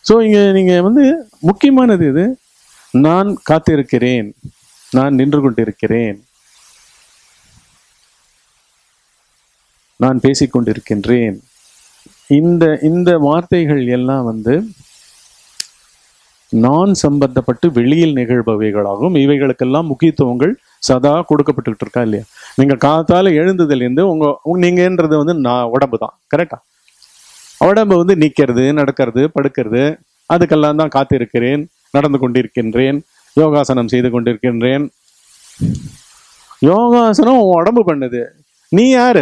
So இங்க நீங்க வந்து முக்கியமானது இது நான் காத்திருக்கிறேன் நான் நின்று கொண்டிருக்கிறேன் நான் பேசிக் கொண்டிருக்கின்றேன் இந்த இந்த வார்த்தைகள் எல்லாம் வந்து நான் சம்பந்தப்பட்டு வெளியில் நிகழ்பவைகளாகும் இவைகளுக்கெல்லாம் முக்கியத்துவங்கள் சதா கொடுக்கப்பட்டுக்கிட்டு இருக்கா இல்லையா நீங்க காத்தால எழுந்ததுலேருந்து உங்க உங்க- நீங்கன்றது வந்து நான் உடம்பு தான் கரெக்டா உடம்பு வந்து நிக்கிறது நடக்கிறது படுக்கிறது அதுக்கெல்லாம் தான் காத்திருக்கிறேன் நடந்து கொண்டிருக்கின்றேன் யோகாசனம் செய்து கொண்டிருக்கின்றேன் யோகாசனம் உன் உடம்பு பண்ணுது நீ யாரு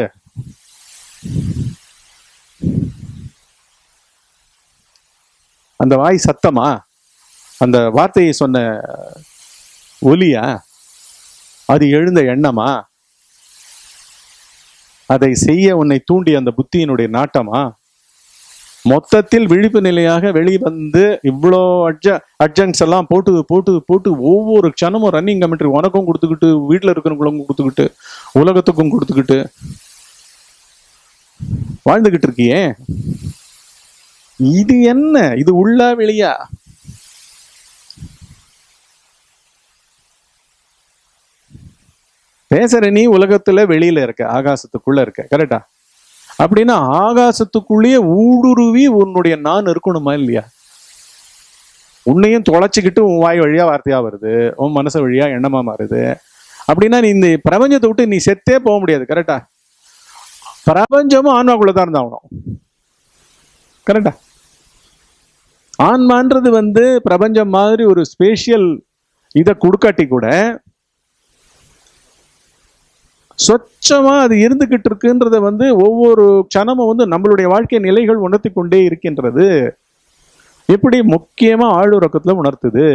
அந்த வாய் சத்தமா அந்த வார்த்தையை சொன்ன ஒலியா அது எழுந்த எண்ணமா அதை செய்ய உன்னை தூண்டிய அந்த புத்தியினுடைய நாட்டமா மொத்தத்தில் விழிப்பு நிலையாக வெளிவந்து இவ்வளோ அட்ஜ அட்ஜங்ஸ் எல்லாம் போட்டு போட்டு போட்டு ஒவ்வொரு க்ஷணமும் ரன்னிங் கமெண்ட்ரி உனக்கும் கொடுத்துக்கிட்டு வீட்டில் இருக்கிறவங்களுக்கும் கொடுத்துக்கிட்டு உலகத்துக்கும் கொடுத்துக்கிட்டு வாழ்ந்துகிட்டு இருக்கியே இது என்ன இது உள்ளா வெளியா பேசுற நீ உலகத்துல வெளியில இருக்க ஆகாசத்துக்குள்ள இருக்க கரெக்டா அப்படின்னா ஆகாசத்துக்குள்ளேயே ஊடுருவி உன்னுடைய நான் இருக்கணுமா இல்லையா உன்னையும் தொலைச்சிக்கிட்டு உன் வாய் வழியா வார்த்தையா வருது உன் மனசு வழியா எண்ணமா மாறுது அப்படின்னா நீ இந்த பிரபஞ்சத்தை விட்டு நீ செத்தே போக முடியாது கரெக்டா பிரபஞ்சமும் ஆன்மாக்குள்ள தான் இருந்தாகணும் கரெக்டா ஆன்மான்றது வந்து பிரபஞ்சம் மாதிரி ஒரு ஸ்பேஷியல் இதை கொடுக்காட்டி கூட சொச்சமா அது இருந்துகிட்டு இருக்குன்றத வந்து ஒவ்வொரு க்ஷணமும் வந்து நம்மளுடைய வாழ்க்கை நிலைகள் உணர்த்தி கொண்டே இருக்கின்றது இப்படி முக்கியமா ஆளுறக்கத்துல உணர்த்துது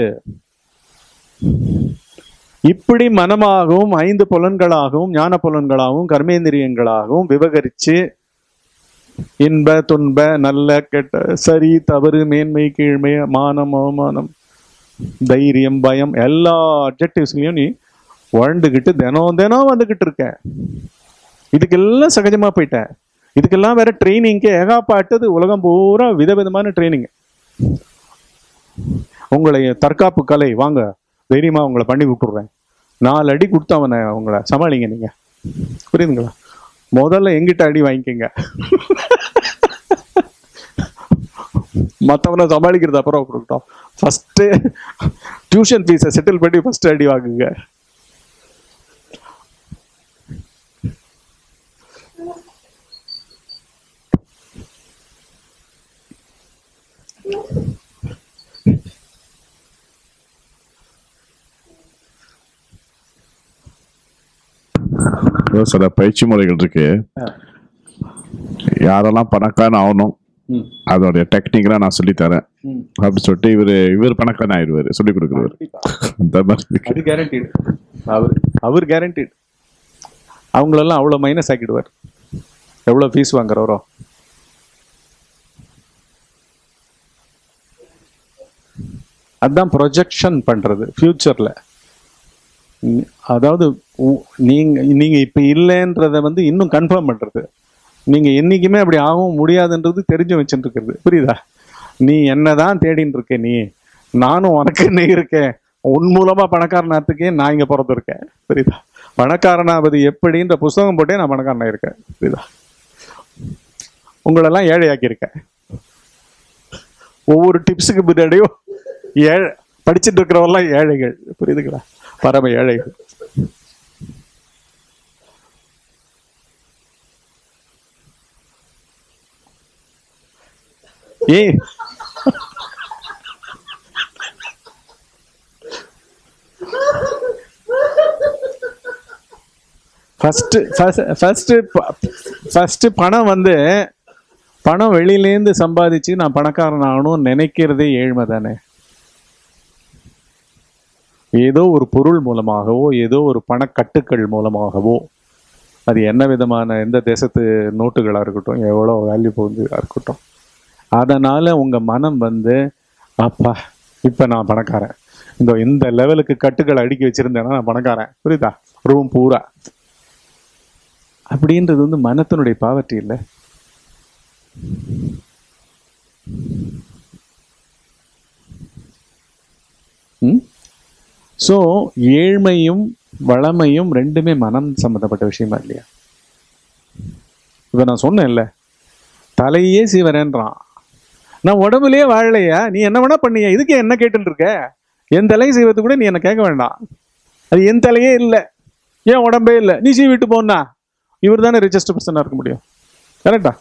இப்படி மனமாகவும் ஐந்து புலன்களாகவும் ஞான புலன்களாகவும் கர்மேந்திரியங்களாகவும் விவகரிச்சு இன்ப துன்ப நல்ல கெட்ட சரி தவறு மேன்மை கீழ்மை மானம் அவமானம் தைரியம் பயம் எல்லா அப்ஜெக்டிவ்ஸ்லயும் நீ வாழ்ந்துகிட்டு தினம் தினம் வந்துகிட்டு இருக்க இதுக்கெல்லாம் சகஜமா போயிட்டேன் இதுக்கெல்லாம் வேற ட்ரைனிங்க்கு ஏகாப்பாட்டது உலகம் பூரா விதவிதமான ட்ரைனிங் உங்களை தற்காப்பு கலை வாங்க தைரியமா உங்களை பண்ணி விட்டுடுறேன் நாலு அடி கொடுத்து அவனை உங்களை சமாளிங்க நீங்க புரியுதுங்களா முதல்ல எங்கிட்ட அடி வாங்கிக்கங்க மற்றவனை சமாளிக்கிறது அப்புறம் கொடுக்கட்டும் ஃபர்ஸ்ட் டியூஷன் ஃபீஸை செட்டில் பண்ணி ஃபர்ஸ்ட் அடி வாங்குங்க ஏதோ சில பயிற்சி முறைகள் இருக்கு யாரெல்லாம் பணக்காரன் ஆகணும் ம். அதோடைய டெக்னிக்லாம் நான் சொல்லி தரேன் ம். அப்படி சொல்லிட்டு இவர் இவர் பணக்காரன் ஆயிடுவாரு சொல்லி கொடுக்குறவர் அந்த மாதிரி இருக்கு. அது கேரண்டீடு அவர் அவர் கேரண்டீடு அவங்களெல்லாம் அவ்வளோ மைனஸ் ஆக்கிடுவார் எவ்வளோ ஃபீஸ் வாங்குறவரோ அதான் ப்ரொஜெக்ஷன் பண்றது ஃபியூச்சர்ல அதாவது உ- நீங்க நீங்க இப்ப இல்லைன்றத வந்து இன்னும் கன்ஃபார்ம் பண்றது நீங்க என்னைக்குமே அப்படி ஆகவும் முடியாதுன்றது தெரிஞ்சு வச்சுட்டு இருக்கிறது புரியுதா நீ என்னதான் தேடின்னு இருக்க நீ நானும் உனக்கு என்ன இருக்கேன் உன் மூலமா பணக்காரனாத்துக்கே நான் இங்க பிறந்திருக்கேன் புரியுதா பணக்காரனாவது எப்படின்ற புஸ்தகம் போட்டே நான் பணக்காரனா இருக்கேன் புரியுதா உங்களெல்லாம் ஏழையாக்கியிருக்கேன் ஒவ்வொரு டிப்ஸுக்கு பின்னாடியும் ஏழை படிச்சுட்டு இருக்கிறவெல்லாம் ஏழைகள் புரியுதுங்களா பரம ஏழைகள் ஏய் ஃபர்ஸ்ட் ஃபர்ஸ்ட் ஃபர்ஸ்ட் பணம் வந்து பணம் வெளியிலேருந்து சம்பாதிச்சு நான் பணக்காரன் ஆகணும்னு நினைக்கிறதே ஏழ்மை தானே ஏதோ ஒரு பொருள் மூலமாகவோ ஏதோ ஒரு பணக்கட்டுக்கள் மூலமாகவோ அது என்ன விதமான எந்த தேசத்து நோட்டுகளாக இருக்கட்டும் எவ்வளோ வேல்யூ போகுதுதாக இருக்கட்டும் அதனால உங்க மனம் வந்து அப்பா இப்ப நான் பணக்காரன் இந்த இந்த லெவலுக்கு கட்டுகள் அடுக்கி வச்சிருந்தேன்னா நான் பணக்காரன் புரியுதா ரூம் பூரா அப்படின்றது வந்து மனத்தினுடைய பாவற்றி இல்லை ஸோ ஏழ்மையும் வளமையும் ரெண்டுமே மனம் சம்பந்தப்பட்ட விஷயமா இல்லையா இப்ப நான் சொன்னேன்ல தலையே சிவரேன்றான் நான் உடம்புலயே வாழலையா நீ என்ன வேணா பண்ணியா இதுக்கு என்ன கேட்டுட்டு இருக்க என் தலையை செய்வது கூட நீ என்ன கேட்க வேண்டாம் அது என் தலையே இல்லை ஏன் உடம்பே இல்லை நீ சீவிட்டு போனா இவர் தானே ரிச்சஸ்ட் பர்சனாக இருக்க முடியும் கரெக்டா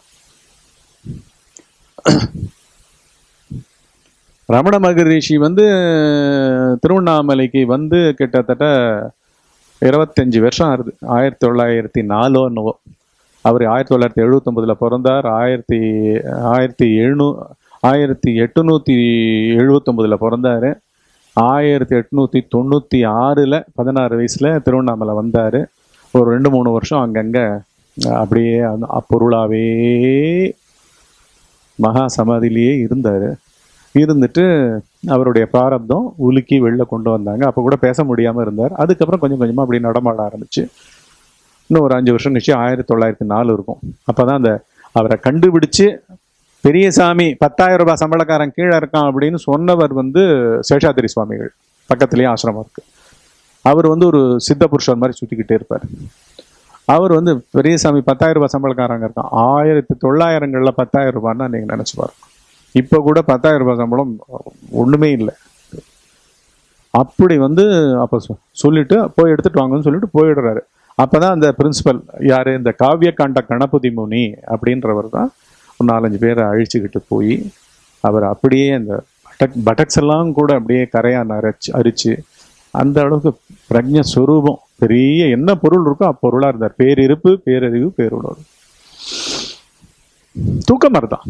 ரமண மகரிஷி வந்து திருவண்ணாமலைக்கு வந்து கிட்டத்தட்ட இருபத்தஞ்சு வருஷம் ஆகுது ஆயிரத்தி தொள்ளாயிரத்தி நாலோ என்னவோ அவர் ஆயிரத்தி தொள்ளாயிரத்தி எழுபத்தொம்பதில் பிறந்தார் ஆயிரத்தி ஆயிரத்தி எழுநூ ஆயிரத்தி எட்டுநூற்றி எழுபத்தொம்பதில் பிறந்தார் ஆயிரத்தி எட்நூற்றி தொண்ணூற்றி ஆறில் பதினாறு வயசில் திருவண்ணாமலை வந்தார் ஒரு ரெண்டு மூணு வருஷம் அங்கங்கே அப்படியே அந்த அப்பொருளாவே மகா சமாதியிலேயே இருந்தார் இருந்துட்டு அவருடைய பிராரப்தம் உலுக்கி வெளில கொண்டு வந்தாங்க அப்போ கூட பேச முடியாமல் இருந்தார் அதுக்கப்புறம் கொஞ்சம் கொஞ்சமாக அப்படி நடமாட ஆரம்பிச்சு இன்னும் ஒரு அஞ்சு வருஷம் கழிச்சு ஆயிரத்தி தொள்ளாயிரத்தி நாலு இருக்கும் அப்போ தான் அந்த அவரை கண்டுபிடிச்சு பெரியசாமி பத்தாயிரம் ரூபாய் சம்பளக்காரன் கீழே இருக்கான் அப்படின்னு சொன்னவர் வந்து சேஷாதிரி சுவாமிகள் பக்கத்துலேயே ஆசிரமம் இருக்கு அவர் வந்து ஒரு சித்த புருஷர் மாதிரி சுற்றிக்கிட்டே இருப்பார் அவர் வந்து பெரியசாமி பத்தாயிரம் ரூபாய் சம்பளக்காரங்க இருக்கான் ஆயிரத்தி தொள்ளாயிரங்களில் பத்தாயிரம் ரூபான்னா நீங்கள் நினச்சி பாருங்க இப்போ கூட பத்தாயிரம் ரூபாய் சம்பளம் ஒன்றுமே இல்லை அப்படி வந்து அப்போ சொ- சொல்லிட்டு போய் எடுத்துட்டு வாங்கன்னு சொல்லிட்டு போயிடுறாரு அப்பதான் அந்த பிரின்சிபல் யாரு இந்த காவிய காண்ட கணபதி முனி அப்படின்றவர் தான் ஒரு நாலஞ்சு பேரை அழிச்சுக்கிட்டு போய் அவர் அப்படியே அந்த பட்டக் பட்டக்ஸ் எல்லாம் கூட அப்படியே கரையான் அரைச்சு அரிச்சு அந்த அளவுக்கு பிரஜ ஸ்வரூபம் பெரிய என்ன பொருள் இருக்கோ அப்பொருளா இருந்தார் பேரிருப்பு பேரறிவு பேருணர்வு தூக்கம் தான்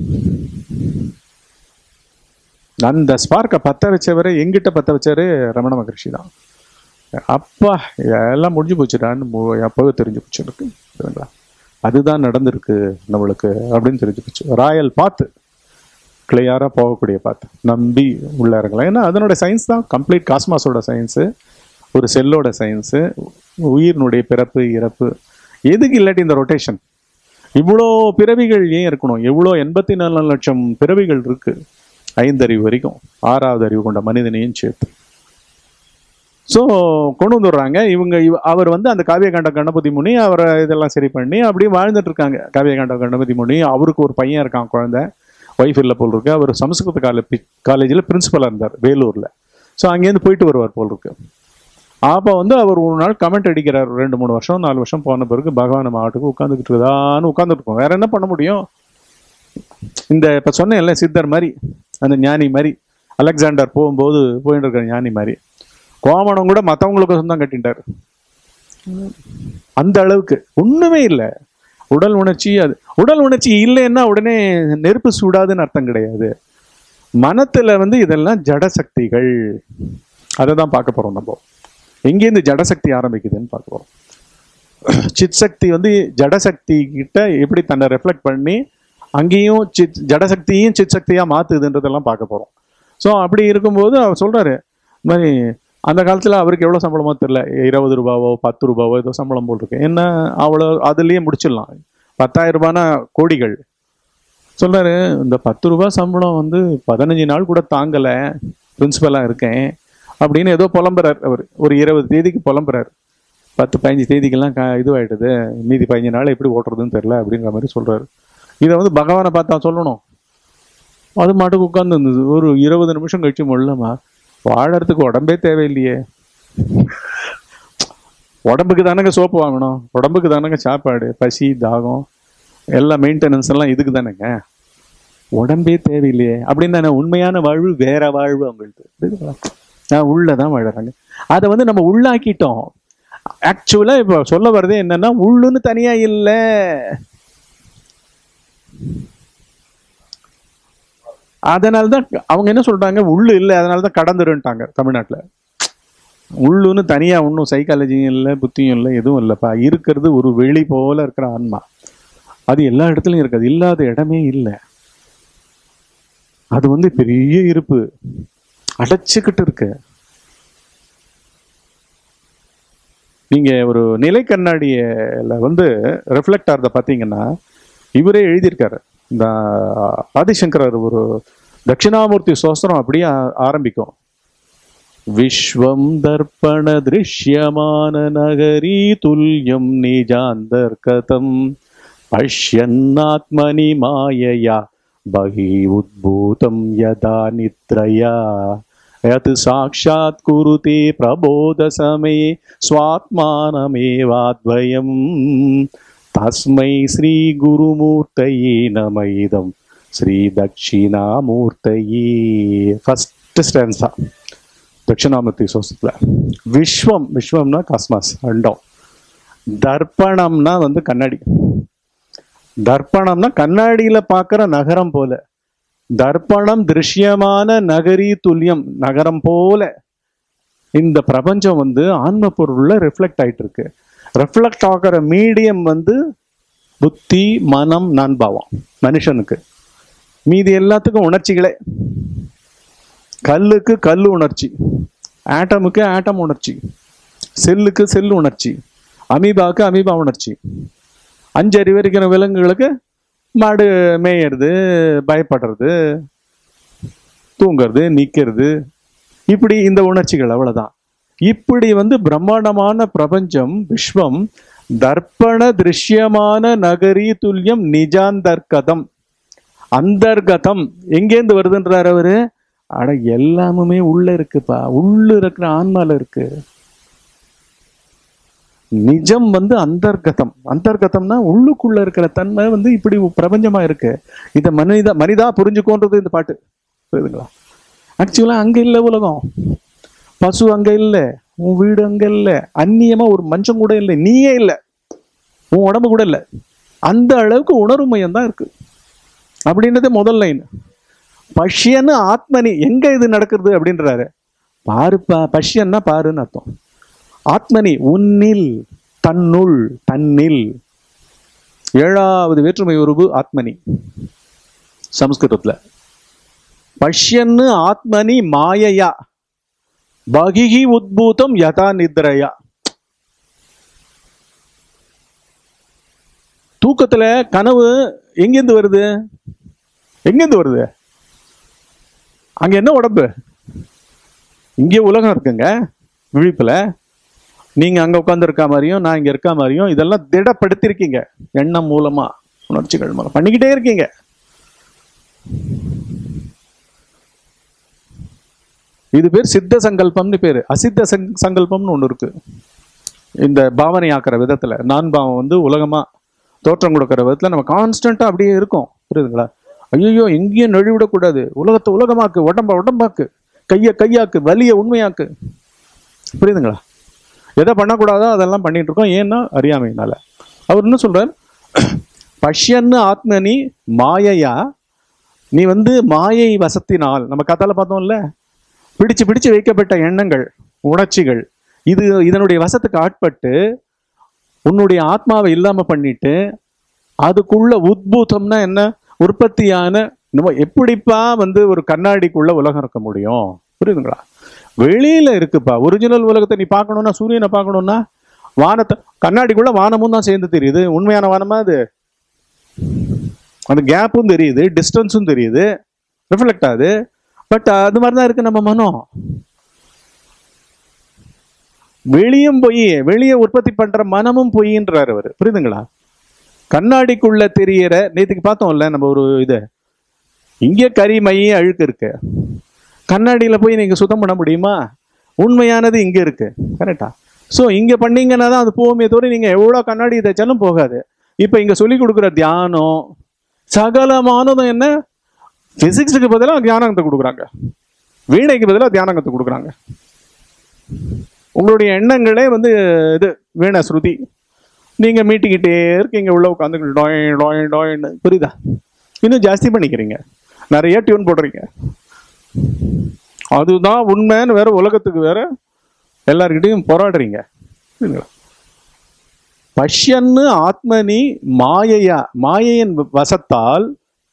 அந்த ஸ்பார்க்கை பத்த வச்சவரே எங்கிட்ட பத்த வச்சாரு ரமண மகரிஷி தான் அப்பா எல்லாம் முடிஞ்சு போச்சுடான்னு மு- அப்பவே தெரிஞ்சு போச்சு எனக்கு சரிங்களா அதுதான் நடந்திருக்கு நம்மளுக்கு அப்படின்னு தெரிஞ்சு போச்சு ராயல் பாத்து கிளியரா போகக்கூடிய பாத்து நம்பி உள்ள இறங்கலாம் ஏன்னா அதனோட சயின்ஸ் தான் கம்ப்ளீட் காஸ்மாஸோட சயின்ஸு ஒரு செல்லோட சயின்ஸு உயிரினுடைய பிறப்பு இறப்பு எதுக்கு இல்லாட்டி இந்த ரொட்டேஷன் இவ்வளோ பிறவிகள் ஏன் இருக்கணும் எவ்வளோ எண்பத்தி நாலு லட்சம் பிறவிகள் இருக்கு ஐந்தறிவு வரைக்கும் ஆறாவது அறிவு கொண்ட மனிதனையும் சேர்த்து ஸோ கொண்டு வந்துடுறாங்க இவங்க இவ அவர் வந்து அந்த காவியகாண்ட கணபதி முனி அவரை இதெல்லாம் சரி பண்ணி அப்படியே வாழ்ந்துட்டு இருக்காங்க காவியகாண்ட கணபதி முனி அவருக்கு ஒரு பையன் இருக்கான் குழந்தை ஒய்ஃப் இல்லை போல் இருக்கு அவர் சமஸ்கிருத காலேஜ் காலேஜில் பிரின்சிபலாக இருந்தார் வேலூரில் ஸோ அங்கேருந்து போயிட்டு வருவார் போல் இருக்கு அப்போ வந்து அவர் ஒரு நாள் கமெண்ட் அடிக்கிறார் ரெண்டு மூணு வருஷம் நாலு வருஷம் போன பிறகு பகவான் மாவட்டுக்கு உட்காந்துக்கிட்டு இருக்குதான்னு உட்காந்துட்டு இருக்கோம் வேற என்ன பண்ண முடியும் இந்த இப்போ சொன்னேன்ல சித்தர் மாதிரி அந்த ஞானி மாதிரி அலெக்சாண்டர் போகும்போது போயிட்டு இருக்கிற ஞானி மாதிரி கோமணம் கூட மற்றவங்களுக்கு சொந்தம் கட்டிட்டார் அந்த அளவுக்கு ஒண்ணுமே இல்லை உடல் உணர்ச்சி அது உடல் உணர்ச்சி இல்லைன்னா உடனே நெருப்பு சூடாதுன்னு அர்த்தம் கிடையாது மனத்துல வந்து இதெல்லாம் ஜட சக்திகள் அதை தான் பார்க்க போறோம் நம்ம எங்கேருந்து ஜடசக்தி ஆரம்பிக்குதுன்னு பார்க்க போறோம் சித் சக்தி வந்து ஜடசக்தி கிட்ட எப்படி தன்னை ரெஃப்ளெக்ட் பண்ணி அங்கேயும் சித் ஜடசக்தியும் சித் சக்தியா மாத்துதுன்றதெல்லாம் பார்க்க போறோம் ஸோ அப்படி இருக்கும்போது அவர் சொல்றாரு இந்த மாதிரி அந்த காலத்துல அவருக்கு எவ்வளவு சம்பளமோ தெரியல இருபது ரூபாவோ பத்து ரூபாவோ ஏதோ சம்பளம் போல் இருக்கு என்ன அவ்வளோ அதுலயே முடிச்சிடலாம் பத்தாயிரம் ரூபானா கோடிகள் சொல்றாரு இந்த பத்து ரூபாய் சம்பளம் வந்து பதினஞ்சு நாள் கூட தாங்கல பிரின்சிபலா இருக்கேன் அப்படின்னு ஏதோ புலம்புறார் அவர் ஒரு இருபது தேதிக்கு புலம்புறார் பத்து பதினஞ்சு தேதிக்கெல்லாம் க இதுவாயிடுது மீதி பதினஞ்சு நாள் எப்படி ஓட்டுறதுன்னு தெரியல அப்படிங்கிற மாதிரி சொல்றாரு இதை வந்து பகவானை பார்த்தா சொல்லணும் அது மாட்டுக்கு உட்கார்ந்து இருந்தது ஒரு இருபது நிமிஷம் கழிச்சு முள்ளமா வாழறதுக்கு உடம்பே தேவையில்லையே உடம்புக்கு தானங்க சோப்பு வாங்கணும் உடம்புக்கு தானங்க சாப்பாடு பசி தாகம் எல்லா மெயின்டெனன்ஸ் எல்லாம் இதுக்கு தானேங்க உடம்பே தேவையில்லையே அப்படின்னு தானே உண்மையான வாழ்வு வேற வாழ்வு அவங்களுக்கு புரியுதுங்களா? நான் உள்ளதான் வாழறாங்க அதை வந்து நம்ம உள்ளாக்கிட்டோம் ஆக்சுவலா இப்போ சொல்ல வர்றதே என்னன்னா உள்ளுன்னு தனியா இல்லை அதனால தான் அவங்க என்ன சொல்றாங்க உள்ளு இல்லை அதனால தான் கடந்துருன்ட்டாங்க தமிழ்நாட்டுல உள்ளுன்னு தனியா ஒன்றும் சைக்காலஜியும் இல்லை புத்தியும் இல்லை எதுவும் இல்லைப்பா இருக்கிறது ஒரு வெளி போல இருக்கிற ஆன்மா அது எல்லா இடத்துலயும் இருக்காது இல்லாத இடமே இல்லை அது வந்து பெரிய இருப்பு அடைச்சுக்கிட்டு இருக்கு நீங்க ஒரு நிலை கண்ணாடியில வந்து ரிஃப்ளெக்ட் ஆகிறத பார்த்தீங்கன்னா இவரே எழுதியிருக்காரு இந்த ஆதிசங்கரர் ஒரு தட்சிணாமூர்த்தி சோஸ்திரம் அப்படியே ஆ- ஆரம்பிக்கும் விஸ்வம் தர்ப்பண திருஷ்யமான நகரி துல்லியம் நிஜாந்தர்கதம் பஷ்யன்னாத்மனி மாயையா பகி உத்பூதம் யதா நித்ரயா यत् साक्षात् कुरुते प्रबोधसमये स्वात्मानमेवाद्वयम् तस्मै श्रीगुरुमूर्तये नम इदं ஸ்ரீதட்சிணாமூர்த்தயே ஃபர்ஸ்ட் ஸ்டான்ஸா தட்சிணாமூர்த்தி சோசத்தில் விஸ்வம் விஸ்வம்னா காஸ்மாஸ் அண்டம் தர்ப்பணம்னா வந்து கண்ணாடி தர்ப்பணம்னா கண்ணாடியில பார்க்குற நகரம் போல தர்ப்பணம் திருஷ்யமான நகரி துல்லியம் நகரம் போல இந்த பிரபஞ்சம் வந்து ஆன்ம பொருள்ல ரிஃப்ளெக்ட் ஆயிட்டு இருக்கு ரிஃப்ளெக்ட் ஆகிற மீடியம் வந்து புத்தி மனம் நண்பாவம் மனுஷனுக்கு மீதி எல்லாத்துக்கும் உணர்ச்சிகளே கல்லுக்கு கல் உணர்ச்சி ஆட்டமுக்கு ஆட்டம் உணர்ச்சி செல்லுக்கு செல் உணர்ச்சி அமீபாவுக்கு அமீபா உணர்ச்சி அஞ்சு அறிவு இருக்கிற விலங்குகளுக்கு மாடு மேயறது பயப்படுறது தூங்குறது நிக்கிறது இப்படி இந்த உணர்ச்சிகள் அவ்வளவுதான் இப்படி வந்து பிரம்மாண்டமான பிரபஞ்சம் விஸ்வம் தர்ப்பண திருஷ்யமான நகரி துல்லியம் நிஜாந்தர்கதம் அந்தர்கதம் எங்கேருந்து வருதுன்றார் அவரு அட எல்லாமுமே உள்ள இருக்குப்பா உள்ள இருக்கிற ஆன்மால இருக்கு நிஜம் வந்து அந்தர்கதம் அந்தர்கதம்னா உள்ளுக்குள்ள இருக்கிற தன்மை வந்து இப்படி பிரபஞ்சமா இருக்கு இதை மனிதா மனிதா புரிஞ்சுக்கோன்றது இந்த பாட்டு புரியுதுங்களா ஆக்சுவலா அங்க இல்ல உலகம் பசு அங்க இல்ல உன் வீடு அங்க இல்ல அந்நியமா ஒரு மஞ்சம் கூட இல்லை நீயே இல்ல உன் உடம்பு கூட இல்ல அந்த அளவுக்கு உணர்வு மையம் தான் இருக்கு அப்படின்றது முதல் லைன் பஷ்யன்னு ஆத்மனி எங்க இது நடக்கிறது அப்படின்றாரு பாருப்பா பஷ்யன்னா பாருன்னு அர்த்தம் ஆத்மனி உன்னில் தன்னுள் தன்னில் ஏழாவது வேற்றுமை உருவு ஆத்மனி சமஸ்கிருதத்துல பஷ்யன்னு ஆத்மனி மாயையா பகிஹி உத்பூதம் யதா நித்ரயா தூக்கத்துல கனவு எங்கேருந்து வருது எங்கேருந்து வருது அங்க என்ன உடம்பு இங்கே உலகம் இருக்குங்க விழிப்புல நீங்க அங்க உட்கார்ந்து இருக்க மாதிரியும் நான் இங்க இருக்க மாதிரியும் இதெல்லாம் திடப்படுத்திருக்கீங்க எண்ணம் மூலமா உணர்ச்சிகள் மூலம் பண்ணிக்கிட்டே இருக்கீங்க இது பேர் சித்த சங்கல்பம்னு பேரு அசித்த சங் சங்கல்பம்னு ஒண்ணு இருக்கு இந்த பாவனை ஆக்குற விதத்துல நான் பாவம் வந்து உலகமா தோற்றம் கொடுக்கிற விதத்துல நம்ம கான்ஸ்டன்டா அப்படியே இருக்கோம் புரியுதுங்களா ஐயோ எங்கேயும் நழுவிடக்கூடாது உலகத்தை உலகமாக்கு உடம்ப உடம்பாக்கு கைய கையாக்கு வலிய உண்மையாக்கு புரியுதுங்களா எதை பண்ணக்கூடாதோ அதெல்லாம் பண்ணிட்டு இருக்கோம் ஏன்னா அறியாமையினால அவர் என்ன சொல்றார் பஷ்யன்னு ஆத்மனி மாயையா நீ வந்து மாயை வசத்தினால் நம்ம கத்தால பார்த்தோம்ல பிடிச்சு பிடிச்சு வைக்கப்பட்ட எண்ணங்கள் உணர்ச்சிகள் இது இதனுடைய வசத்துக்கு ஆட்பட்டு உன்னுடைய ஆத்மாவை இல்லாம பண்ணிட்டு அதுக்குள்ள உத்பூதம்னா என்ன உற்பத்தியான நம்ம எப்படிப்பா வந்து ஒரு கண்ணாடிக்குள்ள உலகம் இருக்க முடியும் புரியுதுங்களா வெளியில இருக்குப்பா ஒரிஜினல் உலகத்தை நீ பார்க்கணும்னா சூரியனை பார்க்கணும்னா வானத்தை கண்ணாடிக்குள்ள வானமும் தான் சேர்ந்து தெரியுது உண்மையான வானமா அது அந்த கேப்பும் தெரியுது டிஸ்டன்ஸும் தெரியுது ரிஃப்ளெக்ட் ஆகுது பட் அது மாதிரி தான் இருக்கு நம்ம மனம் வெளியும் பொய் வெளியே உற்பத்தி பண்ற மனமும் பொய்ன்றாரு அவர் புரியுதுங்களா கண்ணாடிக்குள்ள தெரியற நேத்துக்கு பார்த்தோம்ல நம்ம ஒரு இது இங்கே கறி மை அழுக்கு இருக்கு கண்ணாடியில போய் நீங்க சுத்தம் பண்ண முடியுமா உண்மையானது இங்க இருக்கு கரெக்டா ஸோ இங்க பண்ணீங்கன்னா தான் அது போகுமே தவிர நீங்க எவ்வளவு கண்ணாடி தைச்சாலும் போகாது இப்போ இங்க சொல்லி கொடுக்குற தியானம் சகலமானதும் என்ன பிசிக்ஸுக்கு பதிலாக தியானத்தை கொடுக்குறாங்க வீணைக்கு பதிலாக தியானத்தை கொடுக்குறாங்க உங்களுடைய எண்ணங்களே வந்து இது வீணை ஸ்ருதி நீங்க மீட்டிக்கிட்டே இருக்கீங்க உள்ள உட்காந்துக்கிட்டு டொய் டொய் டொய்ன்னு புரியுதா இன்னும் ஜாஸ்தி பண்ணிக்கிறீங்க நிறைய டியூன் போடுறீங்க அதுதான் உண்மைன்னு வேற உலகத்துக்கு வேற எல்லார்கிட்டையும் போராடுறீங்க புரியுதுங்களா? பஷ்யன்னு ஆத்மனி மாயையா மாயையின் வசத்தால்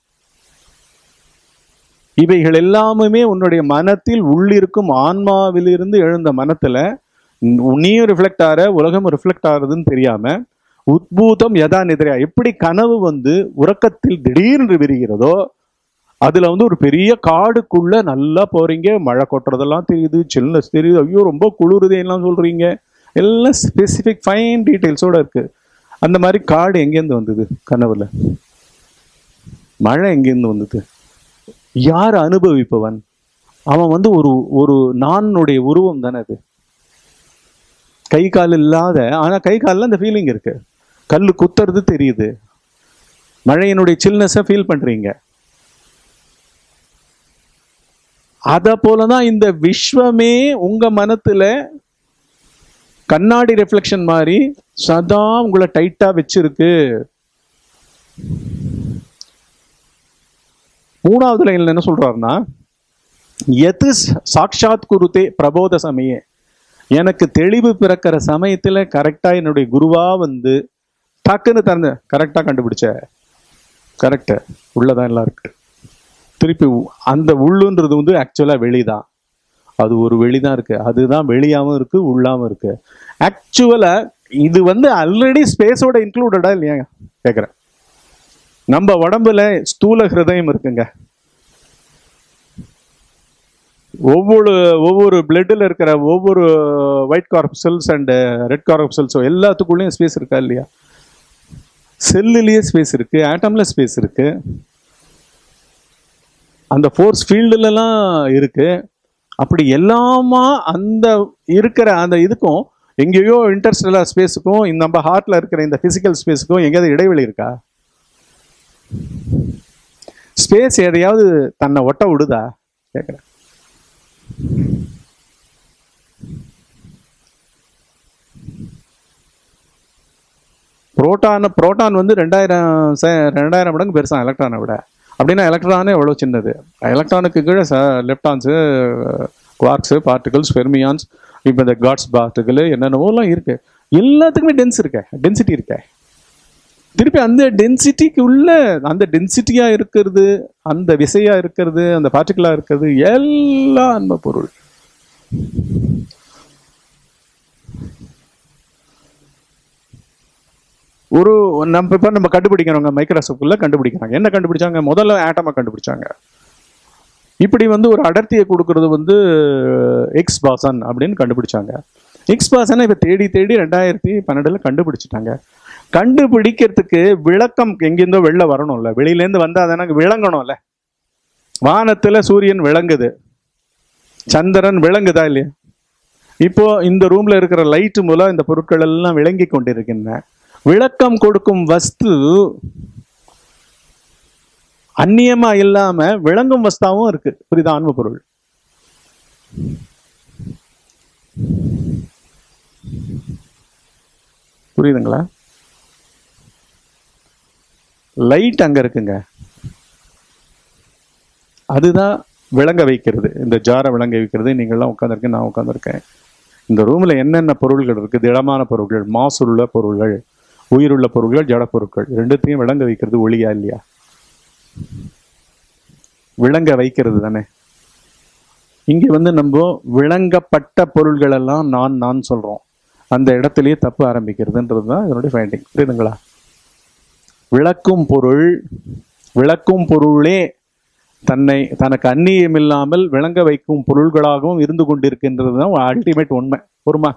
இவைகள் எல்லாமுமே உன்னுடைய மனத்தில் உள்ளிருக்கும் ஆன்மாவிலிருந்து எழுந்த மனத்துல நீயும் ரிஃப்ளெக்ட் ஆற உலகம் ரிஃப்ளெக்ட் ஆகுறதுன்னு தெரியாம உத்பூதம் யதா நிதிரையா எப்படி கனவு வந்து உறக்கத்தில் திடீர்னு விரிகிறதோ அதுல வந்து ஒரு பெரிய காடுக்குள்ள நல்லா போறீங்க மழை கொட்டுறதெல்லாம் தெரியுது சில்னஸ் தெரியுது ஐயோ ரொம்ப குளிருதேலாம் சொல்றீங்க எல்லாம் ஸ்பெசிஃபிக் ஃபைன் டீட்டெயில்ஸோட இருக்கு அந்த மாதிரி காடு எங்கேருந்து வந்தது கனவுல மழை எங்கேருந்து வந்தது யார் அனுபவிப்பவன் அவன் வந்து ஒரு ஒரு நானுடைய உருவம் தானே அது கை கால் இல்லாத ஆனா கை காலில் அந்த ஃபீலிங் இருக்கு கல் குத்துறது தெரியுது மழையினுடைய சில்னஸை ஃபீல் பண்றீங்க அத போலதான் இந்த விஸ்வமே உங்க மனத்துல கண்ணாடி ரெஃப்ளெக்ஷன் மாதிரி சதா உங்களை டைட்டா வச்சிருக்கு மூணாவது லைன்ல என்ன சொல்றாருன்னா எது சாட்சாத் குருதே பிரபோத சமயே எனக்கு தெளிவு பிறக்கிற சமயத்துல கரெக்டா என்னுடைய குருவா வந்து டக்குன்னு திறந்து கரெக்டா கண்டுபிடிச்ச கரெக்ட் உள்ளதான் எல்லாம் இருக்கு திருப்பி உ- அந்த உள்ளுன்றது வந்து ஆக்சுவலா வெளிதான் அது ஒரு வெளிதான் இருக்கு அதுதான் வெளியாவும் இருக்கு உள்ளாவும் இருக்கு ஆக்சுவலா இது வந்து ஆல்ரெடி ஸ்பேஸோட இன்க்ளூடடா இல்லையா கேக்குறேன் நம்ம உடம்புல ஸ்தூல ஹிருதயம் இருக்குங்க ஒவ்வொரு ஒவ்வொரு பிளட்டில் இருக்கிற ஒவ்வொரு ஒயிட் கார்பசல்ஸ் அண்ட் ரெட் கார்பசல்ஸோ எல்லாத்துக்குள்ளேயும் ஸ்பேஸ் இருக்கா இல்லையா செல்லுலயே ஸ்பேஸ் இருக்கு ஆட்டம்ல ஸ்பேஸ் இருக்கு அந்த ஃபோர்ஸ் ஃபீல்டுலலாம் இருக்கு அப்படி எல்லாமா அந்த இருக்கிற அந்த இதுக்கும் எங்கேயோ இன்டர்ஸ்டெல்லர் ஸ்பேஸுக்கும் இந்த நம்ம ஹார்ட்ல இருக்கிற இந்த பிசிக்கல் ஸ்பேஸுக்கும் எங்கேயாவது இடைவெளி இருக்கா ஸ்பேஸ் எதையாவது தன்னை ஒட்ட விடுதா கேட்குறேன் புரோட்டான் புரோட்டான் வந்து ரெண்டாயிரம் ச- ரெண்டாயிரம் மடங்கு பெருசா எலக்ட்ரானை விட அப்படின்னா எலக்ட்ரானே எவ்வளோ சின்னது எலக்ட்ரானுக்கு கீழே லெப்டான்ஸு குவார்க்ஸு பார்ட்டிகல்ஸ் ஃபெர்மியான்ஸ் இப்போ இந்த காட்ஸ் பார்ட்டிகல் என்னென்னவோலாம் இருக்கு எல்லாத்துக்குமே டென்ஸ் இருக்க டென்சிட்டி இருக்க திருப்பி அந்த டென்சிட்டிக்கு உள்ள அந்த டென்சிட்டியா இருக்கிறது அந்த விசையா இருக்கிறது அந்த பார்ட்டிகளா இருக்கிறது எல்லாம் அன்ப பொருள் ஒரு நம்ம இப்ப நம்ம கண்டுபிடிக்கிறவங்க மைக்ரோசாஃப்ட்ல கண்டுபிடிக்கிறாங்க என்ன கண்டுபிடிச்சாங்க முதல்ல ஆட்டமை கண்டுபிடிச்சாங்க இப்படி வந்து ஒரு அடர்த்தியை கொடுக்கறது வந்து எக்ஸ் பாசன் அப்படின்னு கண்டுபிடிச்சாங்க எக்ஸ் பாசனை இப்ப தேடி தேடி ரெண்டாயிரத்தி பன்னெண்டுல கண்டுபிடிச்சிட்டாங்க கண்டுபிடிக்கிறதுக்கு விளக்கம் எங்கிருந்தோ வெளில வரணும்ல வெளியிலேருந்து வந்தா தானே விளங்கணும்ல வானத்துல சூரியன் விளங்குது சந்திரன் விளங்குதா இல்லையா இப்போ இந்த ரூம்ல இருக்கிற லைட் மூலம் இந்த பொருட்கள் எல்லாம் விளங்கி கொண்டிருக்கின்றன விளக்கம் கொடுக்கும் வஸ்து அந்நியமா இல்லாம விளங்கும் வஸ்தாவும் இருக்கு புரியுதா ஆன்ம பொருள் புரியுதுங்களா லைட் அங்க இருக்குங்க அதுதான் விளங்க வைக்கிறது இந்த ஜாரை விளங்க வைக்கிறது நீங்கள்லாம் உட்காந்துருக்கேன் நான் உட்காந்துருக்கேன் இந்த ரூம்ல என்னென்ன பொருள்கள் இருக்கு திடமான பொருள்கள் மாசுள்ள பொருள்கள் உயிருள்ள பொருள்கள் ஜட பொருட்கள் ரெண்டுத்தையும் விளங்க வைக்கிறது ஒளியா இல்லையா விளங்க வைக்கிறது தானே இங்க வந்து நம்ம விளங்கப்பட்ட பொருள்கள் எல்லாம் நான் நான் சொல்றோம் அந்த இடத்துலயே தப்பு ஆரம்பிக்கிறதுன்றது தான் இதனுடைய ஃபைண்டிங் புரியுதுங்களா விளக்கும் பொருள் விளக்கும் பொருளே தன்னை தனக்கு அந்நியம் இல்லாமல் விளங்க வைக்கும் பொருள்களாகவும் இருந்து கொண்டிருக்கின்றது தான் அல்டிமேட் உண்மை பொறுமா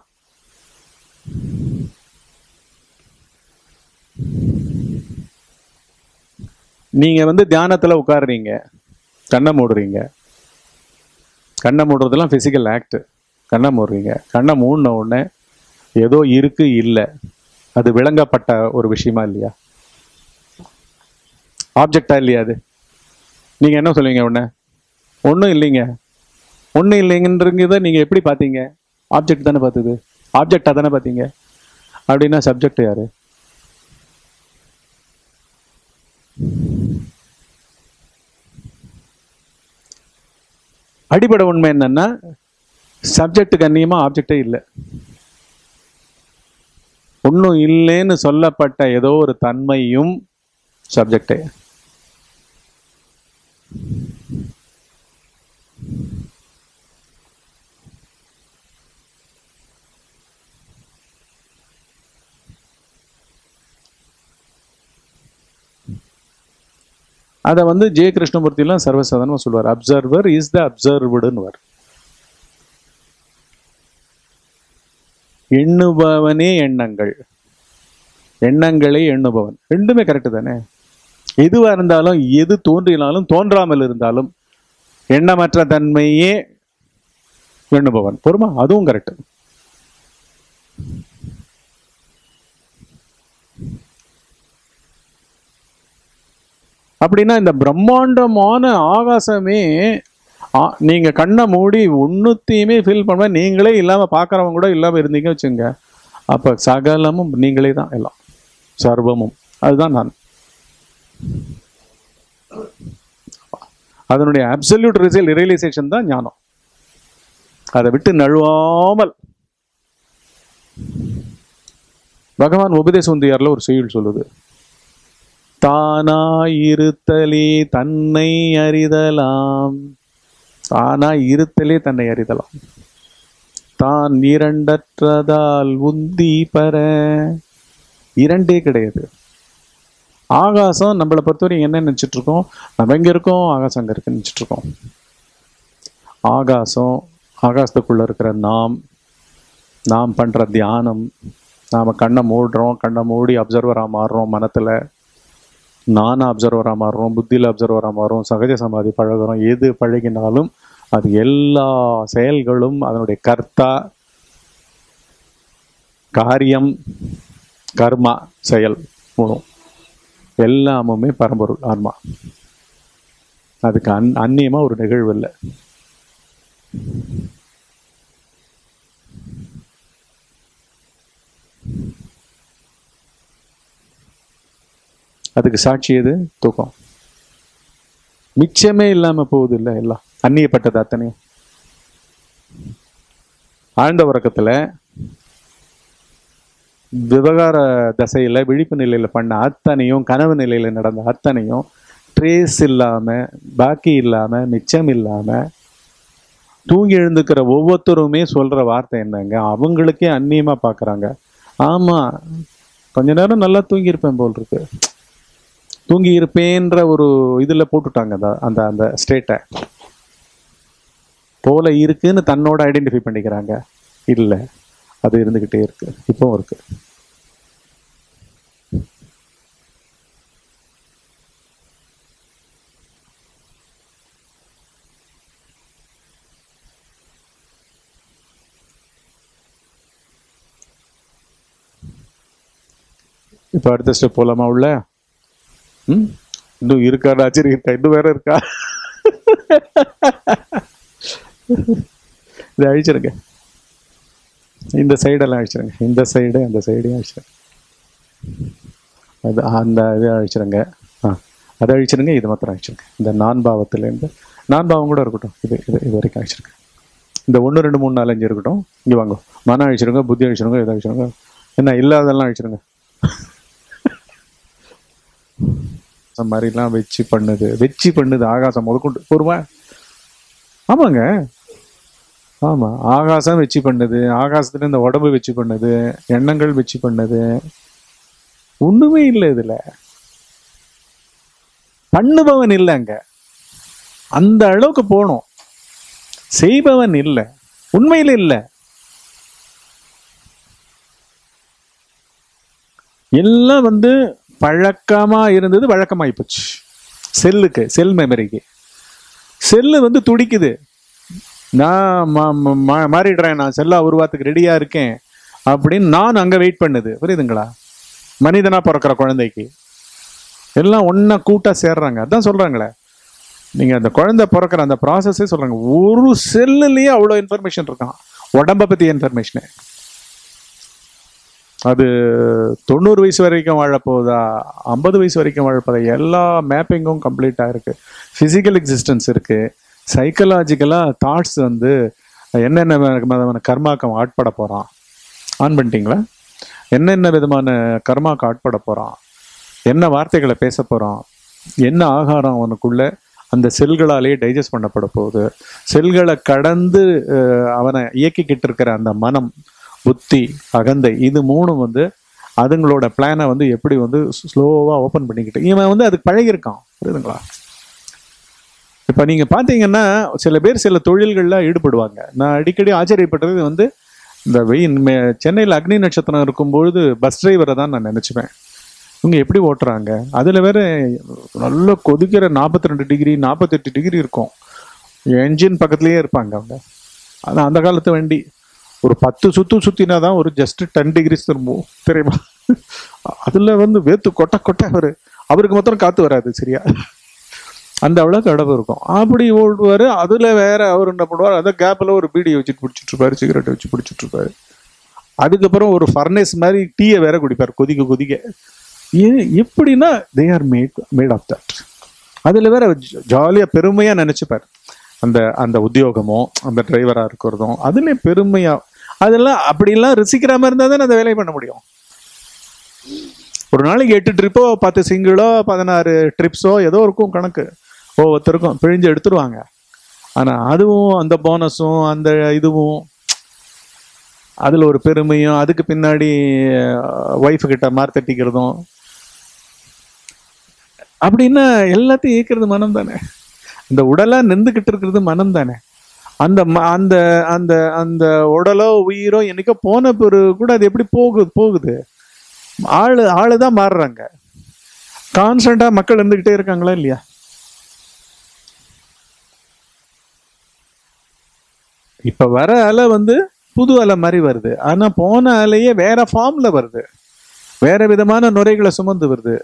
நீங்க வந்து தியானத்துல உட்காருறீங்க கண்ணை மூடுறீங்க கண்ணை மூடுறதெல்லாம் பிசிக்கல் ஆக்ட் கண்ணை மூடுறீங்க கண்ணை மூடின உடனே ஏதோ இருக்கு இல்லை அது விளங்கப்பட்ட ஒரு விஷயமா இல்லையா ஆப்ஜெக்டா இல்லையா அது நீங்க என்ன சொல்லுவீங்க உடனே ஒன்றும் இல்லைங்க ஒன்றும் இல்லைங்கன்றத நீங்க எப்படி பார்த்தீங்க ஆப்ஜெக்ட் தானே பார்த்தது ஆப்ஜெக்டா தானே பார்த்தீங்க அப்படின்னா சப்ஜெக்ட் யாரு அடிப்படை உண்மை என்னன்னா சப்ஜெக்ட்டுக்கு அந்நியமா ஆப்ஜெக்டே இல்லை ஒன்றும் இல்லைன்னு சொல்லப்பட்ட ஏதோ ஒரு தன்மையும் சப்ஜெக்டே அதை வந்து ஜெய கிருஷ்ணமூர்த்திலாம் சர்வசாதாரணமா சொல்லுவார் அப்சர்வர் இஸ் த அப்சர்வ்டுன்னு எண்ணுபவனே எண்ணங்கள் எண்ணங்களை எண்ணுபவன் ரெண்டுமே கரெக்டு தானே எதுவா இருந்தாலும் எது தோன்றினாலும் தோன்றாமல் இருந்தாலும் எண்ணமற்ற தன்மையே எண்ணுபவன் பொறுமா அதுவும் கரெக்ட் அப்படின்னா இந்த பிரம்மாண்டமான ஆகாசமே ஆ- நீங்க கண்ணை மூடி ஒன்னுத்தையுமே ஃபீல் பண்ண நீங்களே இல்லாம பார்க்கறவங்க கூட இல்லாம இருந்தீங்க வச்சுங்க அப்ப சகலமும் நீங்களே தான் எல்லாம் சர்வமும் அதுதான் நான் அதனுடைய அப்சல்யூட் ரிசல் ரியலைசேஷன் தான் ஞானம் அதை விட்டு நழுவாமல் பகவான் உபதேச உந்தியார்ல ஒரு செய்யுள் சொல்லுது தானாயிருத்தலே தன்னை அறிதலாம் தானாய் இருத்தலே தன்னை அறிதலாம் தான் இரண்டற்றதால் உந்தி பெற இரண்டே கிடையாது ஆகாசம் நம்மளை பொறுத்தவரைக்கும் என்ன நினைச்சிட்டு இருக்கோம் நம்ம எங்க இருக்கோம் ஆகாசம் அங்க இருக்குன்னு நினைச்சிட்டு இருக்கோம் ஆகாசம் ஆகாசத்துக்குள்ள இருக்கிற நாம் நாம் பண்ற தியானம் நாம கண்ணை மூடுறோம் கண்ணை மூடி அப்சர்வரா மாறுறோம் மனத்துல நானும் அப்சர்வரா மாறுறோம் புத்தியில அப்சர்வரா மாறுறோம் சகஜ சமாதி பழகுறோம் எது பழகினாலும் அது எல்லா செயல்களும் அதனுடைய கர்த்தா காரியம் கர்மா செயல் மூணும் எல்லாமுமே பரம்பொருள் ஆன்மா அதுக்கு அன் அந்நியமா ஒரு நிகழ்வு இல்லை அதுக்கு சாட்சி எது தூக்கம் மிச்சமே இல்லாம போகுது இல்லை எல்லாம் அந்நியப்பட்டது அத்தனையும் ஆழ்ந்த உறக்கத்துல விவகார தசையில விழிப்பு நிலையில பண்ண அத்தனையும் கனவு நிலையில நடந்த அத்தனையும் ட்ரேஸ் இல்லாம பாக்கி இல்லாம மிச்சம் இல்லாம தூங்கி எழுந்துக்கிற ஒவ்வொருத்தருமே சொல்ற வார்த்தை என்னங்க அவங்களுக்கே அந்நியமா பாக்குறாங்க ஆமா கொஞ்ச நேரம் நல்லா தூங்கி இருப்பேன் போல் இருக்கு தூங்கி இருப்பேன்ற ஒரு இதுல போட்டுட்டாங்க அந்த அந்த அந்த ஸ்டேட்டை போல இருக்குன்னு தன்னோட ஐடென்டிஃபை பண்ணிக்கிறாங்க இல்ல அது இருந்துகிட்டே இருக்கு இப்பவும் இருக்கு இப்ப அடுத்த ஸ்டெப் போலாமா உள்ள ம் இன்னும் இருக்கா ஆச்சரியம் இருக்கா இன்னும் வேற இருக்கா இதை அழிச்சிருங்க இந்த சைடெல்லாம் அழிச்சிருங்க இந்த சைடு அந்த சைடையும் அழிச்சிருங்க அது அந்த இது அழிச்சிருங்க ஆ அதை அழிச்சிருங்க இது மாத்திரம் அழிச்சிருங்க இந்த நான் பாவத்திலேருந்து நான் பாவம் கூட இருக்கட்டும் இது இது இது வரைக்கும் அழிச்சிருங்க இந்த ஒன்று ரெண்டு மூணு நாலு அஞ்சு இருக்கட்டும் இங்கே வாங்க மனம் அழிச்சிருங்க புத்தி அழிச்சிருங்க இதை அழிச்சிருங்க என்ன இல்லாதெல்லாம் அழிச்சிருங்க அந்த மாதிரிலாம் வச்சு பண்ணுது வச்சு பண்ணுது ஆகாசம் முதற்கொண்டு பொறுமா ஆமாங்க ஆமா ஆகாசம் வச்சு பண்ணுது ஆகாசத்துல இந்த உடம்பு வச்சு பண்ணுது எண்ணங்கள் வச்சு பண்ணுது ஒண்ணுமே இல்லை இதுல பண்ணுபவன் இல்லை அங்க அந்த அளவுக்கு போகணும் செய்பவன் இல்லை உண்மையில இல்லை எல்லாம் வந்து பழக்கமா இருந்தது வழக்கமாயி போச்சு செல்லுக்கு செல் மெமரிக்கு செல்லு வந்து துடிக்குது நான் மா- மா- மா- மாறிடுறேன் நான் செல்லா உருவாத்துக்கு ரெடியா இருக்கேன் அப்படின்னு நான் அங்க வெயிட் பண்ணுது புரியுதுங்களா மனிதனா பிறக்கிற குழந்தைக்கு எல்லாம் ஒண்ணா கூட்டா சேர்றாங்க அதான் சொல்றாங்களே நீங்க அந்த குழந்தை பிறக்கிற அந்த ப்ராசஸே சொல்றாங்க ஒரு செல்லுலயே அவ்வளோ இன்ஃபர்மேஷன் இருக்கான் உடம்ப பத்தி இன்ஃபர்மேஷனு அது தொண்ணூறு வயசு வரைக்கும் வாழப் போகுதா ஐம்பது வயசு வரைக்கும் வாழப் போதா எல்லா மேப்பிங்கும் கம்ப்ளீட்டாக இருக்கு ஃபிசிக்கல் எக்ஸிஸ்டன்ஸ் இருக்கு சைக்கலாஜிக்கலாக தாட்ஸ் வந்து என்னென்ன விதமான கர்மாக்கம் ஆட்பட போகிறான் ஆன் பண்ணிட்டீங்களா என்னென்ன விதமான கர்மாக்கு ஆட்பட போகிறான் என்ன வார்த்தைகளை பேச போகிறான் என்ன ஆகாரம் அவனுக்குள்ள அந்த செல்களாலேயே டைஜஸ்ட் பண்ணப்பட போகுது செல்களை கடந்து அஹ், அவனை இயக்கிக்கிட்டு இருக்கிற அந்த மனம் புத்தி அகந்தை இது மூணும் வந்து அதுங்களோட பிளானை வந்து எப்படி வந்து ஸ்லோவாக ஓப்பன் பண்ணிக்கிட்டு இவன் வந்து அதுக்கு பழகியிருக்கான் புரியுதுங்களா இப்போ நீங்கள் பார்த்தீங்கன்னா சில பேர் சில தொழில்களில் ஈடுபடுவாங்க நான் அடிக்கடி ஆச்சரியப்பட்டது வந்து இந்த வெயில் சென்னையில் அக்னி நட்சத்திரம் இருக்கும்பொழுது பஸ் டிரைவரை தான் நான் நினச்சிப்பேன் இவங்க எப்படி ஓட்டுறாங்க அதில் வேற நல்ல கொதிக்கிற நாற்பத்தி ரெண்டு டிகிரி நாற்பத்தெட்டு டிகிரி இருக்கும் என்ஜின் பக்கத்துலேயே இருப்பாங்க அவங்க ஆனால் அந்த காலத்து வண்டி ஒரு பத்து சுத்து சுத்தினா தான் ஒரு ஜஸ்ட் டென் டிகிரிஸ் திரும்பும் தெரியுமா அதில் வந்து வேத்து கொட்ட கொட்ட அவர் அவருக்கு மாத்திரம் காற்று வராது சரியா அந்த அளவுக்கு அடவு இருக்கும் அப்படி ஓடுவார் அதில் வேற அவர் என்ன பண்ணுவார் அந்த கேப்பில் ஒரு பீடியை வச்சுட்டு பிடிச்சிட்டு இருப்பாரு சிகரெட்டை வச்சு பிடிச்சிட்டு இருப்பாரு அதுக்கப்புறம் ஒரு ஃபர்னேஸ் மாதிரி டீயை வேற குடிப்பார் கொதிக்க கொதிக்க ஏன் எப்படின்னா they are made made of that அதில் வேற ஜாலியாக பெருமையாக நினச்சிப்பார் அந்த அந்த உத்தியோகமும் அந்த டிரைவராக இருக்கிறதும் அதுல பெருமையா அதெல்லாம் அப்படிலாம் ருசிக்கிற மாதிரி இருந்தால் தானே அந்த வேலையை பண்ண முடியும் ஒரு நாளைக்கு எட்டு ட்ரிப்போ பத்து சிங்கிளோ பதினாறு ட்ரிப்ஸோ ஏதோ இருக்கும் கணக்கு ஒவ்வொருத்தருக்கும் பிழிஞ்சு எடுத்துருவாங்க ஆனா அதுவும் அந்த போனஸும் அந்த இதுவும் அதுல ஒரு பெருமையும் அதுக்கு பின்னாடி ஒய்ஃபு கிட்ட மார் தட்டிக்கிறதும் அப்படின்னா எல்லாத்தையும் ஈர்க்கிறது மனம் தானே இந்த உடலா நின்றுகிட்டு இருக்கிறது மனம் தானே அந்த ம- அந்த அந்த அந்த உடலோ உயிரோ என்னைக்கோ போன பிறகு கூட அது எப்படி போகுது போகுது ஆளு ஆளு தான் மாறுறாங்க கான்ஸ்டண்டா மக்கள் இருந்துகிட்டே இருக்காங்களா இல்லையா இப்ப வர அலை வந்து புது அலை மாதிரி வருது ஆனா போன அலையே வேற ஃபார்ம்ல வருது வேற விதமான நுரைகளை சுமந்து வருது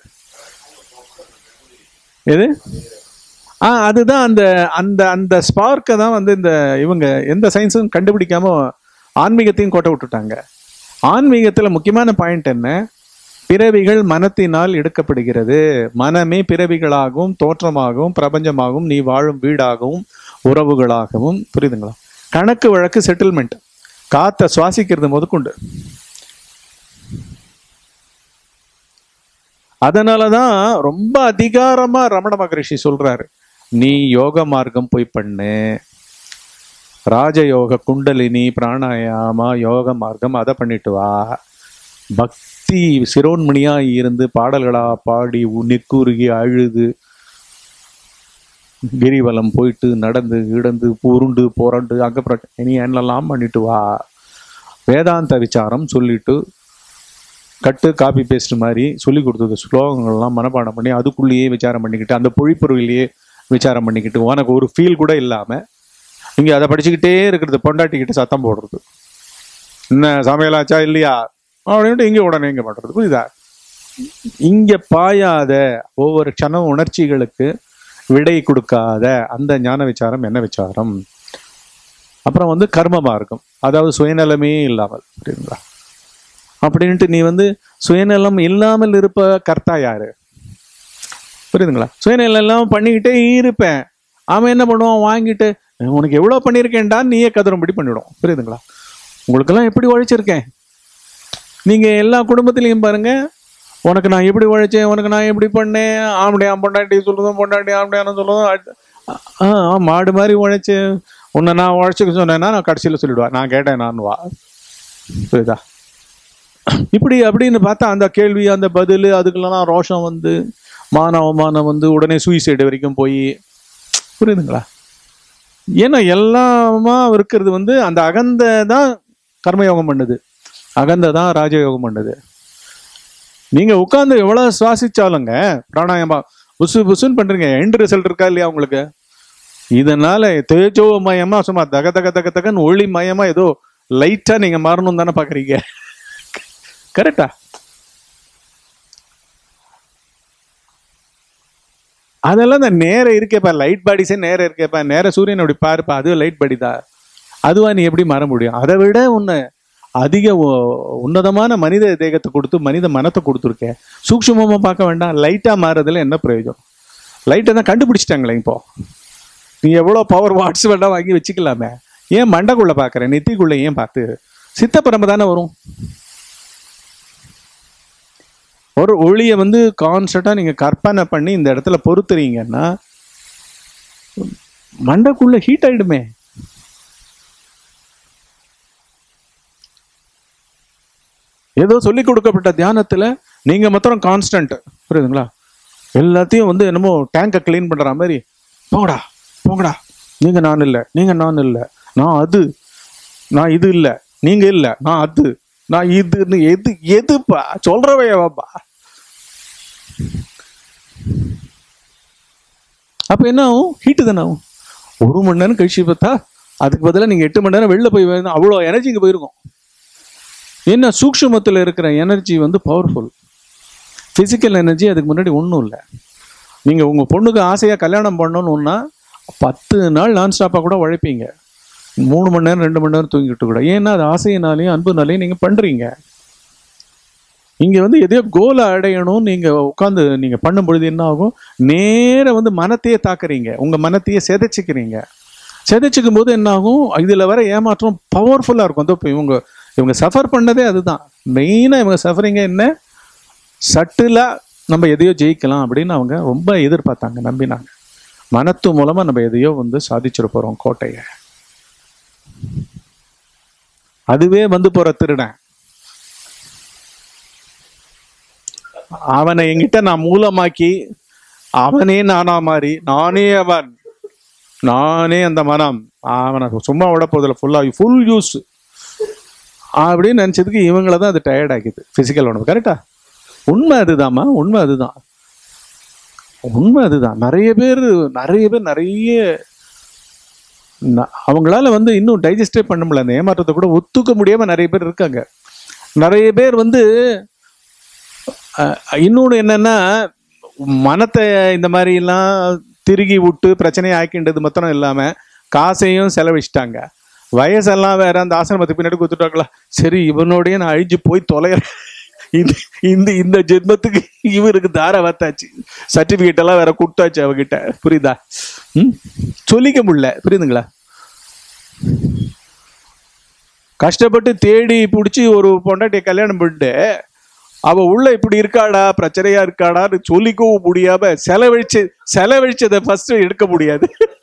எது ஆ அதுதான் அந்த அந்த அந்த ஸ்பார்க்கை தான் வந்து இந்த இவங்க எந்த சயின்ஸும் கண்டுபிடிக்காம ஆன்மீகத்தையும் கோட்டை விட்டுட்டாங்க ஆன்மீகத்துல முக்கியமான பாயிண்ட் என்ன பிறவிகள் மனத்தினால் எடுக்கப்படுகிறது மனமே பிறவிகளாகவும் தோற்றமாகவும் பிரபஞ்சமாகவும் நீ வாழும் வீடாகவும் உறவுகளாகவும் புரியுதுங்களா கணக்கு வழக்கு செட்டில்மெண்ட் காத்தை சுவாசிக்கிறது முதற்கொண்டு அதனாலதான் ரொம்ப அதிகாரமா ரமண மகரிஷி சொல்றாரு நீ யோக மார்க்கம் போய் பண்ணு ராஜயோக குண்டலினி பிராணாயாமா யோக மார்க்கம் அதை பண்ணிட்டு வா பக்தி சிரோன்மணியா இருந்து பாடல்களா பாடி உ- நெக்குருகி அழுது கிரிவலம் போயிட்டு நடந்து கிடந்து உருண்டு புரண்டு அங்க இனி என்னெல்லாம் பண்ணிட்டு வா வேதாந்த விசாரம் சொல்லிட்டு கட்டு காப்பி பேஸ்ட் மாதிரி சொல்லி கொடுத்தது ஸ்லோகங்கள்லாம் மனப்பாடம் பண்ணி அதுக்குள்ளேயே விசாரம் பண்ணிக்கிட்டு அந்த பொழிப்புறவிலேயே விசாரம் பண்ணிக்கிட்டு உனக்கு ஒரு ஃபீல் கூட இல்லாம இங்க அதை படிச்சுக்கிட்டே இருக்கிறது பொண்டாட்டிக்கிட்ட சத்தம் போடுறது என்ன சமையலாச்சா இல்லையா அப்படின்ட்டு இங்க உடனே இங்க பண்றது புரியுதா இங்க பாயாத ஒவ்வொரு க்ஷணம் உணர்ச்சிகளுக்கு விடை கொடுக்காத அந்த ஞான விசாரம் என்ன விசாரம் அப்புறம் வந்து கர்ம மார்க்கம் அதாவது சுயநலமே இல்லாமல் புரியுதுங்களா அப்படின்ட்டு நீ வந்து சுயநலம் இல்லாமல் இருப்ப கர்த்தா யாரு புரியுதுங்களா சுயநலம் இல்லாமல் பண்ணிக்கிட்டே இருப்பேன் அவன் என்ன பண்ணுவான் வாங்கிட்டு உனக்கு எவ்வளோ பண்ணியிருக்கேன்டா நீயே கதறும்படி பண்ணிவிடும் புரியுதுங்களா உங்களுக்கெல்லாம் எப்படி உழைச்சிருக்கேன் நீங்கள் எல்லா குடும்பத்திலையும் பாருங்க உனக்கு நான் எப்படி உழைச்சேன் உனக்கு நான் எப்படி பண்ணேன் ஆம்படியா பொண்டாட்டி சொல்லுதும் பொண்டாட்டி ஆம்படியான சொல்லுதும் அட்- ஆ ஆ, மாடு மாதிரி உழைச்சேன் உன்னை நான் உழைச்சிக்க சொன்னேன்னா நான் கடைசியில் சொல்லிடுவேன் நான் கேட்டேன் நான் வா புரியுதா இப்படி அப்படின்னு பார்த்தா அந்த கேள்வி அந்த பதில் அதுக்கெல்லாம் ரோஷம் வந்து மான அவமானம் வந்து உடனே சூசைடு வரைக்கும் போய் புரியுதுங்களா ஏன்னா எல்லாமா இருக்கிறது வந்து அந்த அகந்த தான் கர்மயோகம் பண்ணுது அகந்த தான் ராஜயோகம் பண்ணுது நீங்க உட்கார்ந்து எவ்வளவு சுவாசிச்சாலுங்க பிராணாயாமா புசு புசுன்னு பண்றீங்க எண்ட் ரிசல்ட் இருக்கா இல்லையா உங்களுக்கு இதனால தேஜோ மயமா சும்மா தக தக தக தகன்னு ஒளி மயமா ஏதோ லைட்டா நீங்க மாறணும் தானே பாக்குறீங்க கரெக்டா அதெல்லாம் இந்த நேரம் இருக்கேப்பா லைட் பாடிஸே நேரம் இருக்கேப்பா நேர சூரியன் அப்படி பாருப்பா அது லைட் பாடி தான் அதுவா நீ எப்படி மாற முடியும் அதை விட உன்னை அதிக உ- உன்னதமான மனித தேகத்தை கொடுத்து மனித மனத்தை கொடுத்துருக்கேன் சூக்ஷ்மமா பார்க்க வேண்டாம் லைட்டா மாறதுல என்ன பிரயோஜனம் லைட்டை தான் கண்டுபிடிச்சிட்டாங்களே இப்போ நீ எவ்வளோ பவர் வாட்ஸ் வேண்டாம் வாங்கி வச்சுக்கலாமே ஏன் மண்டைக்குள்ள பார்க்குற நெத்திக்குள்ள ஏன் பார்த்து சித்தப்பரம்பு தானே வரும் ஒரு ஒளியை வந்து கான்ஸ்டண்டா நீங்க கற்பனை பண்ணி இந்த இடத்துல பொறுத்துறீங்கன்னா மண்டைக்குள்ள ஹீட் ஆயிடுமே ஏதோ சொல்லி கொடுக்கப்பட்ட தியானத்துல நீங்க மாத்திரம் கான்ஸ்டன்ட் புரியுதுங்களா எல்லாத்தையும் வந்து என்னமோ டேங்கை க்ளீன் பண்ற மாதிரி போங்கடா போங்கடா நீங்க நான் இல்லை நீங்க நான் இல்லை நான் அது நான் இது இல்லை நீங்க இல்லை நான் அது நான் இதுன்னு எது எதுப்பா சொல்றவையவாப்பா அப்ப என்ன ஆகும் ஹீட்டு தானே ஆகும் ஒரு மணி நேரம் கழிச்சு பார்த்தா அதுக்கு பதிலாக நீங்க எட்டு மணி நேரம் வெளில போய் வந்து அவ்வளோ எனர்ஜி இங்கே போயிருக்கும் என்ன சூக்ஷ்மத்தில் இருக்கிற எனர்ஜி வந்து பவர்ஃபுல் ஃபிசிக்கல் எனர்ஜி அதுக்கு முன்னாடி ஒன்றும் இல்லை நீங்க உங்க பொண்ணுக்கு ஆசையா கல்யாணம் பண்ணணும்னா பத்து நாள் நான் ஸ்டாப்பாக கூட உழைப்பீங்க மூணு மணி நேரம் ரெண்டு மணி நேரம் தூங்கிட்டு கூட ஏன்னா அது ஆசையினாலையும் அன்புனாலையும் நீங்க பண்றீங்க இங்க வந்து எதையோ கோலை அடையணும் நீங்க உட்காந்து நீங்க பண்ணும் பொழுது என்ன ஆகும் நேர வந்து மனத்தையே தாக்குறீங்க உங்க மனத்தையே செதைச்சிக்கிறீங்க செதைச்சிக்கும் போது என்ன ஆகும் இதுல வர ஏமாற்றம் பவர்ஃபுல்லா இருக்கும் அதோ இப்போ இவங்க இவங்க சஃபர் பண்ணதே அதுதான் மெயினா இவங்க சஃபரிங்க என்ன சட்டிலா நம்ம எதையோ ஜெயிக்கலாம் அப்படின்னு அவங்க ரொம்ப எதிர்பார்த்தாங்க நம்பினாங்க மனத்து மூலமா நம்ம எதையோ வந்து சாதிச்சிட போறோம் கோட்டையை அதுவே வந்து போற திருடன் அவனை என்கிட்ட நான் மூலமாக்கி அவனே நானா மாறி நானே அவன் நானே அந்த மனம் அவனை சும்மா விட போதில்ல ஃபுல்லா ஃபுல் யூஸ் அப்படின்னு நினைச்சதுக்கு இவங்கள தான் அது டயர்ட் ஆக்கிது பிசிக்கல் உணவு கரெக்டா உண்மை அதுதாம்மா உண்மை அதுதான் உண்மை அதுதான் நிறைய பேர் நிறைய பேர் நிறைய ந- அவங்களால வந்து இன்னும் டைஜஸ்டே பண்ண முடியல அந்த ஏமாற்றத்தை கூட ஒத்துக்க முடியாம நிறைய பேர் இருக்காங்க நிறைய பேர் வந்து அஹ், இன்னொன்னு என்னன்னா மனத்தை இந்த மாதிரி எல்லாம் திருகி விட்டு பிரச்சனையை ஆக்கின்றது மாத்திரம் இல்லாம காசையும் செலவழிச்சிட்டாங்க வயசெல்லாம் வேற அந்த ஆசிரமத்துக்கு பின்னாடி கொடுத்துட்டாங்களா சரி இவனோடய நான் அழிஞ்சு போய் தொலைகிறேன் இந்த இந்த இந்த ஜென்மத்துக்கு இவருக்கு தார வத்தாச்சு சர்டிபிகேட் எல்லாம் வேற கொடுத்தாச்சு அவகிட்ட புரியுதா ம் சொல்லிக்க முடியல புரியுதுங்களா கஷ்டப்பட்டு தேடி பிடிச்சி ஒரு பொண்டாட்டியை கல்யாணம் பண்ணிட்டு அவ உள்ள இப்படி இருக்காடா பிரச்சனையா இருக்காடான்னு சொல்லிக்கவும் முடியாம செலவழிச்சு செலவழிச்சதை ஃபர்ஸ்ட் எடுக்க முடியாது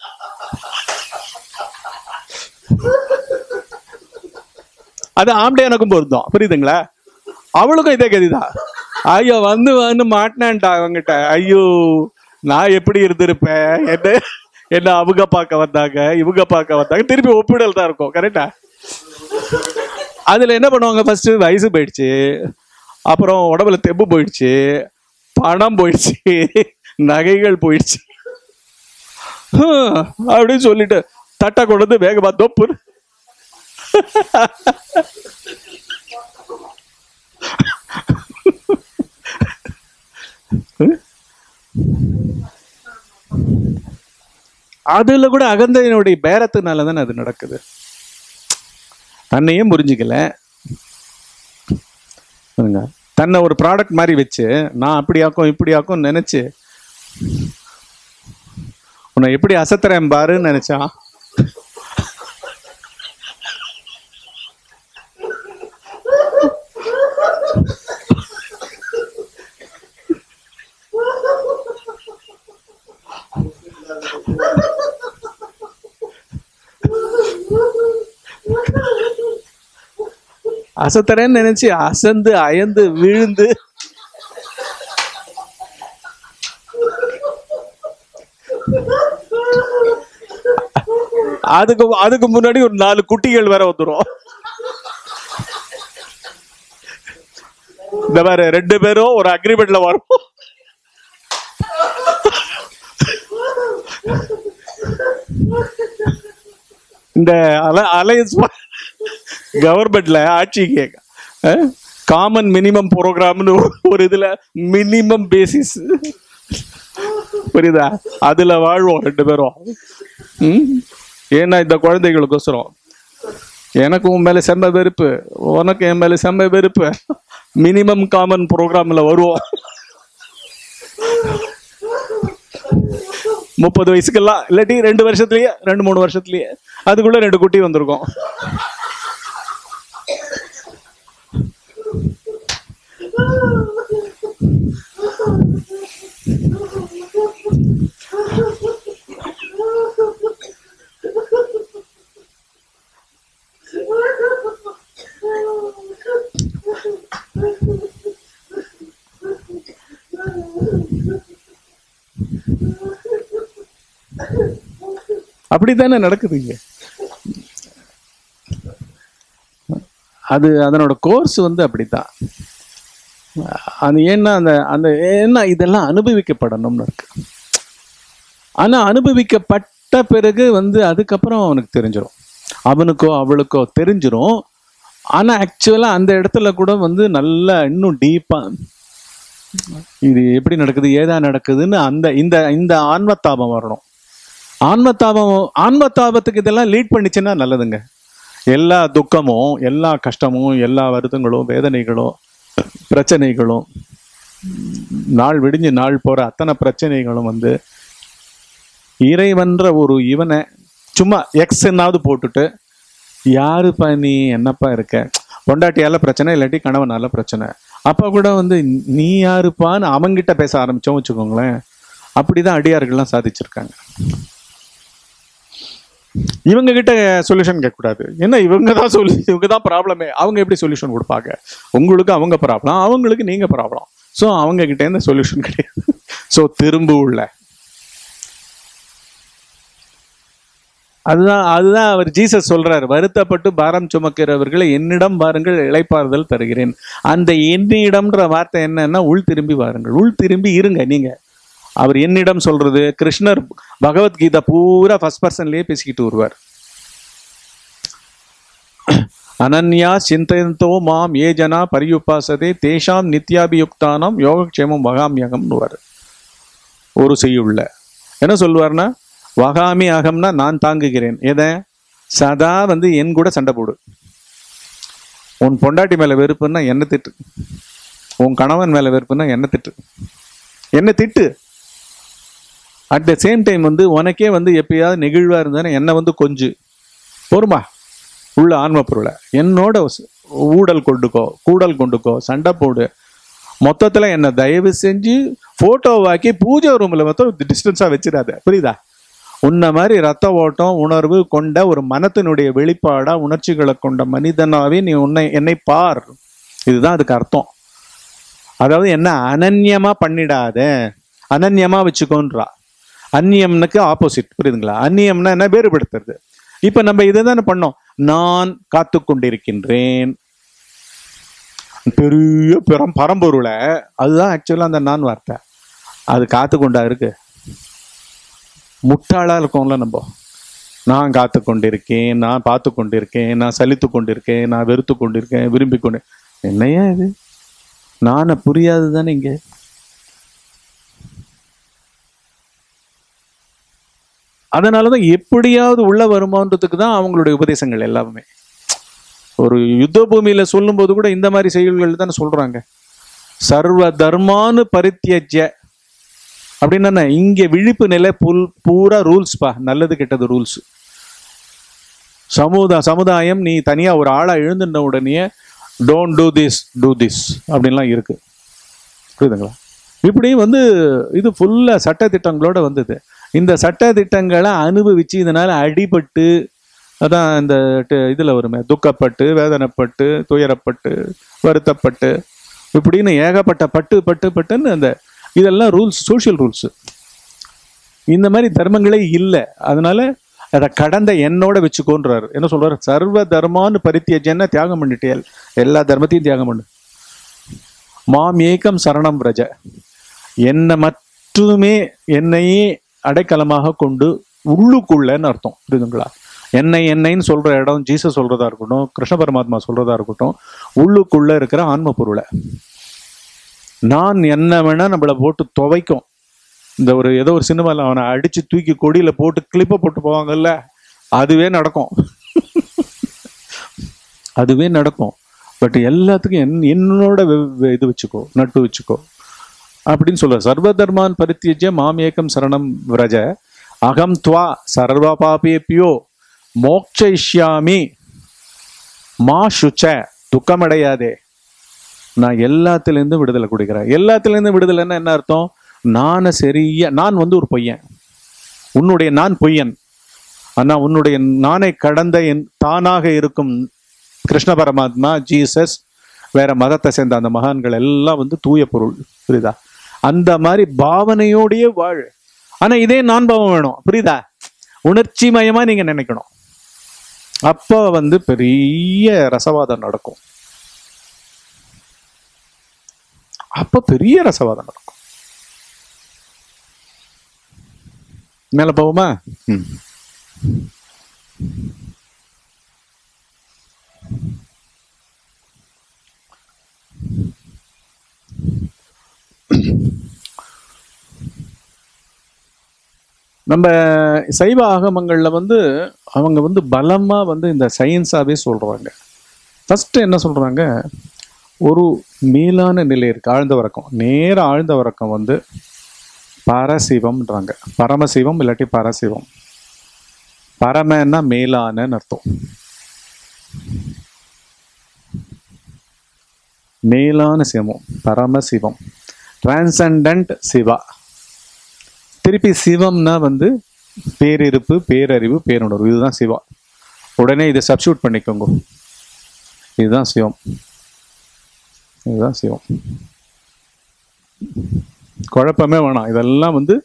அது ஆம்படையானுக்கும் பொருந்தோம் புரியுதுங்களா அவளுக்கும் இதே கதிதான் ஐயோ வந்து வந்து மாட்டினான்டா அவங்கிட்ட ஐயோ நான் எப்படி இருந்திருப்பேன் என்ன என்ன அவங்க பார்க்க வந்தாங்க இவங்க பார்க்க வந்தாங்க திருப்பி ஒப்பிடல் தான் இருக்கும் கரெக்டா அதுல என்ன பண்ணுவாங்க ஃபர்ஸ்ட் வயசு போயிடுச்சு அப்புறம் உடம்புல தெம்பு போயிடுச்சு பணம் போயிடுச்சு நகைகள் போயிடுச்சு ஹம், அப்படின்னு சொல்லிட்டு தட்டை கொண்டு வந்து வேகமா தொப்பு அதுல கூட அகந்தையினுடைய பேரத்தினால தானே அது நடக்குது தன்னையும் புரிஞ்சுக்கல பாருங்க, தன்னை ஒரு ப்ராடக்ட் மாதிரி வச்சு நான் அப்படி ஆக்கும் இப்படி ஆக்கும் நினைச்சு உன்னை எப்படி அசத்துறேன் பாருன்னு நினைச்சான் அசத்துறேன்னு நினைச்சு அசந்து அயந்து விழுந்து அதுக்கு அதுக்கு முன்னாடி ஒரு நாலு குட்டிகள் வேற வந்துரும் இந்த மாதிரி ரெண்டு பேரும் ஒரு அக்ரிமெண்ட்ல வரும் இந்த அல அலையன்ஸ் கவர்மெண்ட்ல ஆட்சிக்கு காமன் மினிமம் ப்ரோக்ராம்னு ஒரு இதுல மினிமம் பேசிஸ் புரியுதா அதுல வாழ்வோம் ரெண்டு பேரும் ம்? ஏன்னா இந்த குழந்தைகளுக்கோசரம் எனக்கு உன் மேல செம்ம வெறுப்பு உனக்கு என் மேல செம்ம வெறுப்பு மினிமம் காமன் ப்ரோக்ராம்ல வருவோம் முப்பது வயசுக்கெல்லாம் இல்லாட்டி ரெண்டு வருஷத்துலயே ரெண்டு மூணு வருஷத்துலயே அதுக்குள்ள ரெண்டு குட்டி வந்திருக்கும் அப்படித்தானே நடக்குது இங்க அது அதனோட கோர்ஸ் வந்து அப்படித்தான் அது ஏன்னா அந்த அந்த ஏன்னா இதெல்லாம் அனுபவிக்கப்படணும்னு இருக்கு ஆனா அனுபவிக்கப்பட்ட பிறகு வந்து அதுக்கப்புறம் அவனுக்கு தெரிஞ்சிடும் அவனுக்கோ அவளுக்கோ தெரிஞ்சிரும் ஆனா ஆக்சுவலா அந்த இடத்துல கூட வந்து நல்லா இன்னும் டீப்பா இது எப்படி நடக்குது ஏதா நடக்குதுன்னு அந்த இந்த இந்த ஆன்மத்தாபம் வரணும் ஆன்மத்தாபம் ஆன்மத்தாபத்துக்கு இதெல்லாம் லீட் பண்ணிச்சுன்னா நல்லதுங்க எல்லா துக்கமும் எல்லா கஷ்டமும் எல்லா வருத்தங்களும் வேதனைகளும் பிரச்சனைகளும் நாள் விடிஞ்சு நாள் போற அத்தனை பிரச்சனைகளும் வந்து இறைவன்ற ஒரு இவனை சும்மா எக்ஸ்னாவது போட்டுட்டு யாருப்பா நீ என்னப்பா இருக்க பொண்டாட்டியால பிரச்சனை இல்லாட்டி கணவனால பிரச்சனை அப்ப கூட வந்து நீ யாருப்பான்னு அவங்கிட்ட பேச ஆரம்பிச்சோம் வச்சுக்கோங்களேன் அப்படிதான் அடியார்கள்லாம் சாதிச்சிருக்காங்க இவங்க கிட்ட சொல்யூஷன் கேட்கக்கூடாது ஏன்னா இவங்க தான் சொல்லி இவங்க தான் ப்ராப்ளமே அவங்க எப்படி சொல்யூஷன் கொடுப்பாங்க உங்களுக்கு அவங்க ப்ராப்ளம் அவங்களுக்கு நீங்க ப்ராப்ளம் ஸோ அவங்க கிட்ட இருந்து சொல்யூஷன் கிடையாது ஸோ திரும்ப உள்ள அதுதான் அதுதான் அவர் ஜீசஸ் சொல்றாரு வருத்தப்பட்டு பாரம் சுமக்கிறவர்களை என்னிடம் பாருங்கள் இளைப்பாறுதல் தருகிறேன் அந்த என்னிடம்ன்ற வார்த்தை என்னன்னா உள் திரும்பி வாருங்கள் உள் திரும்பி இருங்க நீங்க அவர் என்னிடம் சொல்றது கிருஷ்ணர் பகவத்கீதா பூரா ஃபர்ஸ்ட் பர்சன்லயே பேசிக்கிட்டு வருவார் அனன்யா சிந்தயந்தோ மாம் ஏ ஜனா பரியுபாசதே தேஷாம் நித்யாபியுக்தானம் யோகக்ஷேமம் வகாமியகம்னு ஒரு செய்யுள்ள என்ன சொல்லுவார்னா வகாமி அகம்னா நான் தாங்குகிறேன் எதை சதா வந்து என் கூட சண்டை போடு உன் பொண்டாட்டி மேல வெறுப்புன்னா என்ன திட்டு உன் கணவன் மேல வெறுப்புன்னா என்ன திட்டு என்ன திட்டு அட் த சேம் டைம் வந்து உனக்கே வந்து எப்பயாவது நெகிழ்வா இருந்தானே என்னை வந்து கொஞ்சு பொறுமா உள்ள ஆன்ம பொருளை என்னோட ஸ்- ஊடல் கொண்டுக்கோ கூடல் கொண்டுக்கோ சண்டை போடு மொத்தத்துல என்ன தயவு செஞ்சு போட்டோவாக்கி பூஜை ரூம்ல மொத்தம் டிஸ்டன்ஸா வச்சிடாத புரியுதா உன்ன மாதிரி ரத்த ஓட்டம் உணர்வு கொண்ட ஒரு மனத்தினுடைய வெளிப்பாடா உணர்ச்சிகளை கொண்ட மனிதனாவே நீ உன்னை என்னை பார் இதுதான் அதுக்கு அர்த்தம் அதாவது என்ன அனன்யமா பண்ணிடாத அனன்யமா வச்சுக்கோன்றா அந்நியம்னுக்கு ஆப்போசிட் புரியுதுங்களா அந்நியம்னா என்ன வேறுபடுத்துறது இப்ப நம்ம இதை தானே பண்ணோம் நான் காத்து கொண்டிருக்கின்றேன் பெரிய பெரும் பரம்பொருளை அதுதான் ஆக்சுவலா அந்த நான் வார்த்தை அது காத்து கொண்டா இருக்கு முட்டாளா இருக்கோம்ல நம்ம நான் காத்து கொண்டிருக்கேன் நான் பார்த்து கொண்டிருக்கேன் நான் சலித்து கொண்டிருக்கேன் நான் வெறுத்து கொண்டிருக்கேன் விரும்பி கொண்டு என்னையா இது நான புரியாது தானே இங்க அதனாலதான் எப்படியாவது உள்ள வருமானத்துக்கு தான் அவங்களுடைய உபதேசங்கள் எல்லாமே ஒரு யுத்த பூமியில சொல்லும்போது கூட இந்த மாதிரி செயல்கள் தானே சொல்றாங்க சர்வ தர்மானு பரித்தியஜ்ய அப்படின்னா என்ன? இங்க விழிப்பு நிலை புல் பூரா ரூல்ஸ் பா நல்லது கெட்டது ரூல்ஸ் சமுதா சமுதாயம் நீ தனியா ஒரு ஆளா எழுந்துட்ட உடனே don't do this do this அப்படின்லாம் இருக்கு புரியுதுங்களா இப்படி வந்து இது ஃபுல்லா சட்ட திட்டங்களோட வந்தது இந்த சட்ட திட்டங்களை அனுபவிச்சு இதனால அடிபட்டு அதான் இந்த ட- இதுல வருமே துக்கப்பட்டு வேதனைப்பட்டு துயரப்பட்டு வருத்தப்பட்டு இப்படின்னு ஏகப்பட்ட பட்டு பட்டு பட்டுன்னு அந்த இதெல்லாம் ரூல்ஸ் சோஷியல் ரூல்ஸ் இந்த மாதிரி தர்மங்களே இல்லை அதனால அதை கடந்த என்னோட வச்சுக்கோன்றாரு என்ன சொல்றாரு சர்வ தர்மான்னு பரித்தியஜன தியாகம் பண்ணிட்டேல் எல்லா தர்மத்தையும் தியாகம் பண்ணு மாம் ஏகம் சரணம் பிரஜ என்னை மட்டுமே என்னையே அடைக்கலமாக கொண்டு உள்ளுக்குள்ளன்னு அர்த்தம் புரியுதுங்களா என்னை என்னைன்னு சொல்ற இடம் ஜீசஸ் சொல்றதா இருக்கட்டும் கிருஷ்ண பரமாத்மா சொல்றதா இருக்கட்டும் உள்ளுக்குள்ள இருக்கிற ஆன்ம பொருளை நான் என்ன வேணா நம்மளை போட்டு துவைக்கும் இந்த ஒரு ஏதோ ஒரு சினிமால அவனை அடிச்சு தூக்கி கொடியில போட்டு கிளிப்பை போட்டு போவாங்கல்ல அதுவே நடக்கும் அதுவே நடக்கும் பட் எல்லாத்துக்கும் என் என்னோட வெ- வெ- இது வச்சுக்கோ நட்டு வச்சுக்கோ அப்படின்னு சொல்ற சர்வ தர்மான் பரித்தியஜ மாம் ஏகம் சரணம் விரஜ அகம் துவா சர்வ பாபேபியோ மோக்ஷயிஷ்யாமி மா சுச்ச துக்கமடையாதே நான் எல்லாத்துலேருந்தும் விடுதலை கொடுக்கிறேன் எல்லாத்துலேருந்தும் விடுதலைன்னா என்ன அர்த்தம் நானை சரியா நான் வந்து ஒரு பொய்யன் உன்னுடைய நான் பொய்யன் ஆனா உன்னுடைய நானை கடந்த என் தானாக இருக்கும் கிருஷ்ண பரமாத்மா ஜீசஸ் வேற மதத்தை சேர்ந்த அந்த மகான்கள் எல்லாம் வந்து தூய பொருள் புரியுதா அந்த மாதிரி பாவனையோடயே வாழ் ஆனா இதே நான் பாவம் வேணும் புரியுதா உணர்ச்சி மயமா நீங்க நினைக்கணும் அப்போ வந்து பெரிய ரசவாதம் நடக்கும் அப்ப பெரிய ரசவாதம் நடக்கும் மேல போவோமா ம். நம்ம சைவ ஆகமங்கள்ல வந்து அவங்க வந்து பலமா வந்து இந்த சயின்ஸாவே சொல்றாங்க ஃபர்ஸ்ட் என்ன சொல்றாங்க ஒரு மேலான நிலை இருக்கு ஆழ்ந்த உறக்கம் நேர ஆழ்ந்த உறக்கம் வந்து பரசிவம்ன்றாங்க பரமசிவம் இல்லாட்டி பரசிவம் பரமன்னா மேலானன்னு அர்த்தம் மேலான சிவம் பரமசிவம் டிரான்சண்டன்ட் சிவா திருப்பி சிவம்னா வந்து பேரிருப்பு பேரறிவு பேருணர்வு இதுதான் சிவா உடனே இதை சப்ஸ்டியூட் பண்ணிக்கோங்க இதுதான் சிவம் இதுதான் சிவம் குழப்பமே வேணாம் இதெல்லாம் வந்து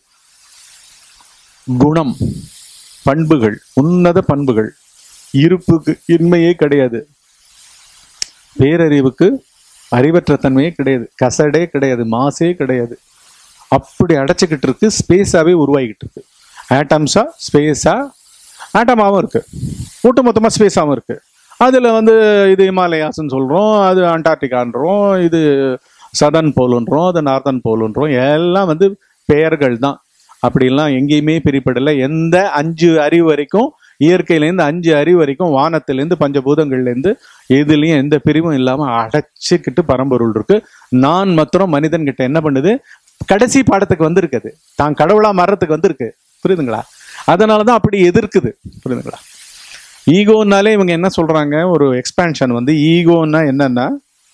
குணம் பண்புகள் உன்னத பண்புகள் இருப்புக்கு இன்மையே கிடையாது பேரறிவுக்கு அறிவற்ற தன்மையே கிடையாது கசடே கிடையாது மாசே கிடையாது அப்படி அடைச்சிக்கிட்டு இருக்கு ஸ்பேஸாவே உருவாகிக்கிட்டு இருக்கு ஆட்டம்ஸா ஸ்பேஸா ஆட்டமாவும் இருக்கு ஒட்டு மொத்தமாக ஸ்பேஸாகவும் இருக்கு அதில் வந்து இது ஹிமாலயாஸ்ன்னு சொல்கிறோம் அது அண்டார்டிகான்றோம் இது சதன் போலுன்றோம் அது நார்தன் போலுன்றோம் எல்லாம் வந்து பெயர்கள் தான் அப்படிலாம் எங்கேயுமே பிரிப்படலை எந்த அஞ்சு அறிவு வரைக்கும் இயற்கையிலேருந்து அஞ்சு அறிவு வரைக்கும் வானத்திலேருந்து பஞ்சபூதங்கள்லேருந்து எதுலேயும் எந்த பிரிவும் இல்லாமல் அடைச்சிக்கிட்டு பரம்பொருள் இருக்கு நான் மாத்திரம் மனிதன்கிட்ட என்ன பண்ணுது கடைசி பாடத்துக்கு வந்திருக்குது தான் கடவுளா மாறத்துக்கு வந்திருக்கு புரியுதுங்களா அதனால தான் அப்படி எதிர்க்குது புரியுதுங்களா ஈகோனாலே இவங்க என்ன சொல்றாங்க ஒரு எக்ஸ்பான்ஷன் வந்து ஈகோன்னா என்னன்னா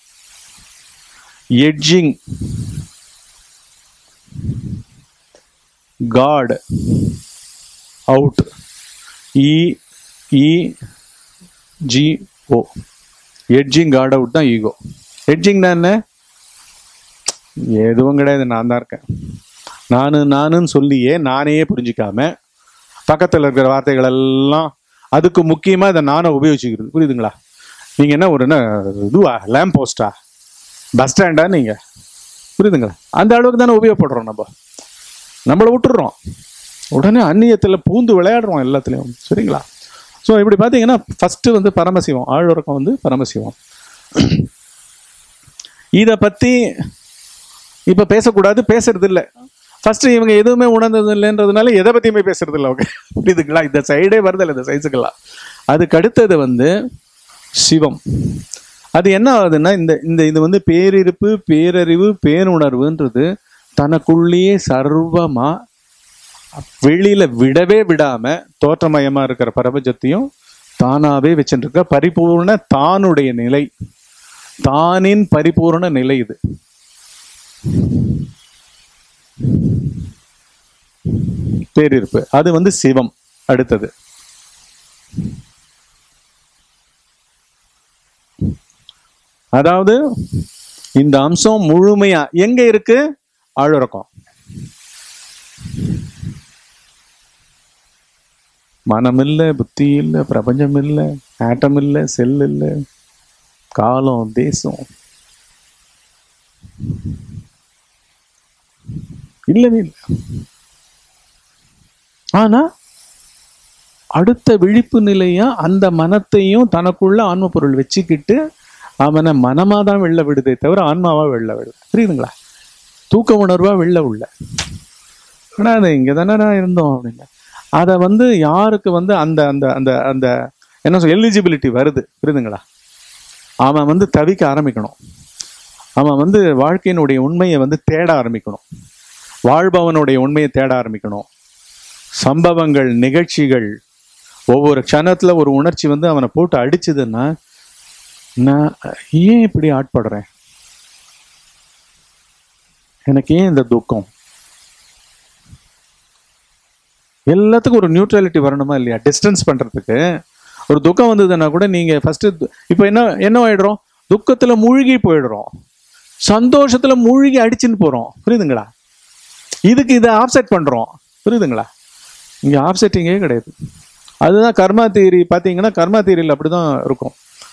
edging god out E E G O edging god out தான் ஈகோ எட்ஜிங்னா என்ன எதுவும் கிடையாது நான் தான் இருக்கேன் நானு நானுன்னு சொல்லியே நானே புரிஞ்சிக்காம பக்கத்தில் இருக்கிற வார்த்தைகள் எல்லாம் அதுக்கு முக்கியமாக இதை நானை உபயோகிச்சுக்கிறது புரியுதுங்களா நீங்கள் என்ன ஒரு என்ன இதுவா லேம்ப் போஸ்டா பஸ் ஸ்டாண்டா நீங்கள் புரியுதுங்களா அந்த அளவுக்கு தானே உபயோகப்படுறோம் நம்ம நம்மளை விட்டுடுறோம் உடனே அந்நியத்தில் பூந்து விளையாடுறோம் எல்லாத்துலேயும் சரிங்களா ஸோ இப்படி பார்த்தீங்கன்னா ஃபஸ்ட்டு வந்து பரமசிவம் ஆழ்வரக்கம் வந்து பரமசிவம் இதை பற்றி இப்போ பேசக்கூடாது பேசுறது இல்லை ஃபர்ஸ்ட் இவங்க எதுவுமே உணர்ந்தது இல்லைன்றதுனால எதை பற்றியுமே பேசுறது இல்லை ஓகே புரியுதுங்களா இந்த சைடே வருதில்லை இந்த சைஸுக்கெல்லாம் அதுக்கு அடுத்தது வந்து சிவம் அது என்ன ஆகுதுன்னா இந்த இந்த இது வந்து பேரிருப்பு பேரறிவு பேருணர்வுன்றது தனக்குள்ளேயே சர்வமா வெளியில விடவே விடாம தோற்றமயமா இருக்கிற பிரபஞ்சத்தையும் தானாவே வச்சுட்டு இருக்க பரிபூர்ண தானுடைய நிலை தானின் பரிபூர்ண நிலை இது பேரிருப்பு அது வந்து சிவம் அடுத்தது அதாவது இந்த அம்சம் முழுமையா எங்க இருக்கு ஆழுறக்கம் மனம் இல்ல புத்தி இல்ல பிரபஞ்சம் இல்ல ஆட்டம் இல்ல செல் இல்ல காலம் தேசம் இல்லவே இல்லை ஆனா அடுத்த விழிப்பு நிலையா அந்த மனத்தையும் தனக்குள்ள ஆன்ம பொருள் வச்சுக்கிட்டு அவனை மனமா தான் வெளில விடுதே தவிர ஆன்மாவா வெளில விடுது புரியுதுங்களா தூக்க உணர்வா வெளில உள்ள ஆனா அது இங்க தானே இருந்தோம் அப்படின்னு அதை வந்து யாருக்கு வந்து அந்த அந்த அந்த அந்த என்ன சொல் எலிஜிபிலிட்டி வருது புரியுதுங்களா அவன் வந்து தவிக்க ஆரம்பிக்கணும் அவன் வந்து வாழ்க்கையினுடைய உண்மையை வந்து தேட ஆரம்பிக்கணும் வாழ்பவனுடைய உண்மையை தேட ஆரம்பிக்கணும் சம்பவங்கள் நிகழ்ச்சிகள் ஒவ்வொரு க்ஷணத்துல ஒரு உணர்ச்சி வந்து அவனை போட்டு அடிச்சதுன்னா நான் ஏன் இப்படி ஆட்படுறேன் எனக்கு ஏன் இந்த துக்கம் எல்லாத்துக்கும் ஒரு நியூட்ரலிட்டி வரணுமா இல்லையா டிஸ்டன்ஸ் பண்றதுக்கு ஒரு துக்கம் வந்ததுன்னா கூட நீங்க ஃபர்ஸ்ட் இப்போ என்ன என்ன ஆயிடுறோம் துக்கத்துல மூழ்கி போயிடுறோம் சந்தோஷத்துல மூழ்கி அடிச்சுன்னு போறோம் புரியுதுங்களா இதுக்கு இதை ஆப்செட் பண்றோம் புரியுதுங்களா இங்கே ஆஃப்செட்டிங்கே கிடையாது அதுதான் கர்மா தியரி பார்த்தீங்கன்னா கர்மா தியரியில் அப்படி தான் இருக்கும்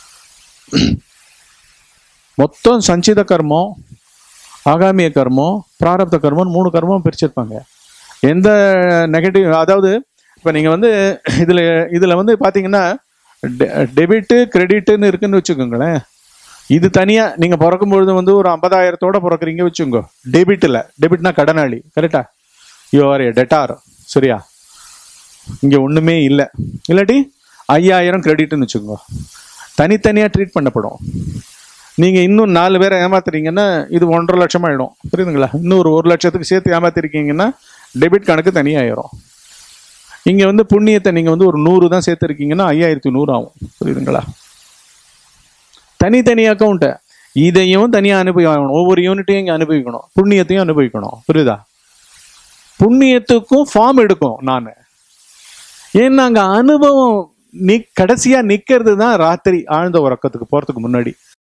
மொத்தம் சஞ்சித கர்மம் ஆகாமிய கர்மம் பிராரப்த கர்மம் மூணு கர்மம் பிரிச்சிருப்பாங்க எந்த நெகட்டிவ் அதாவது இப்போ நீங்கள் வந்து இதில் இதில் வந்து பார்த்தீங்கன்னா டெபிட்டு கிரெடிட்டுன்னு இருக்குன்னு வச்சுக்கோங்களேன் இது தனியாக நீங்கள் பிறக்கும்பொழுது வந்து ஒரு ஐம்பதாயிரத்தோட பிறக்குறீங்க வச்சுக்கோங்க டெபிட்டில் டெபிட்னா கடனாளி கரெக்டா யூ ஆர் ஏ டெட்டார் சரியா இங்கே ஒன்றுமே இல்லை இல்லாட்டி ஐயாயிரம் கிரெடிட்னு வச்சுக்கோங்க தனித்தனியாக ட்ரீட் பண்ணப்படும் நீங்கள் இன்னும் நாலு பேரை ஏமாத்துறீங்கன்னா இது ஒன்றரை லட்சம் ஆயிடும் புரியுதுங்களா இன்னும் ஒரு ஒரு லட்சத்துக்கு சேர்த்து ஏமாத்திருக்கீங்கன்னா டெபிட் கணக்கு தனியாயிரும் இங்கே வந்து புண்ணியத்தை நீங்கள் வந்து ஒரு நூறு தான் சேர்த்துருக்கீங்கன்னா ஐயாயிரத்தி நூறு ஆகும் புரியுதுங்களா தனித்தனி அக்கௌண்ட்டை இதையும் தனியாக அனுபவிக்கணும் ஒவ்வொரு யூனிட்டையும் இங்கே அனுபவிக்கணும் புண்ணியத்தையும் அனுபவிக்கணும் புரியுதா புண்ணியத்துக்கும் ஃபார்ம் எடுக்கும் நான் ஏன்னா அங்கே அனுபவம் நி கடைசியாக நிற்கிறது தான் ராத்திரி ஆழ்ந்த உறக்கத்துக்கு போகிறதுக்கு முன்னாடி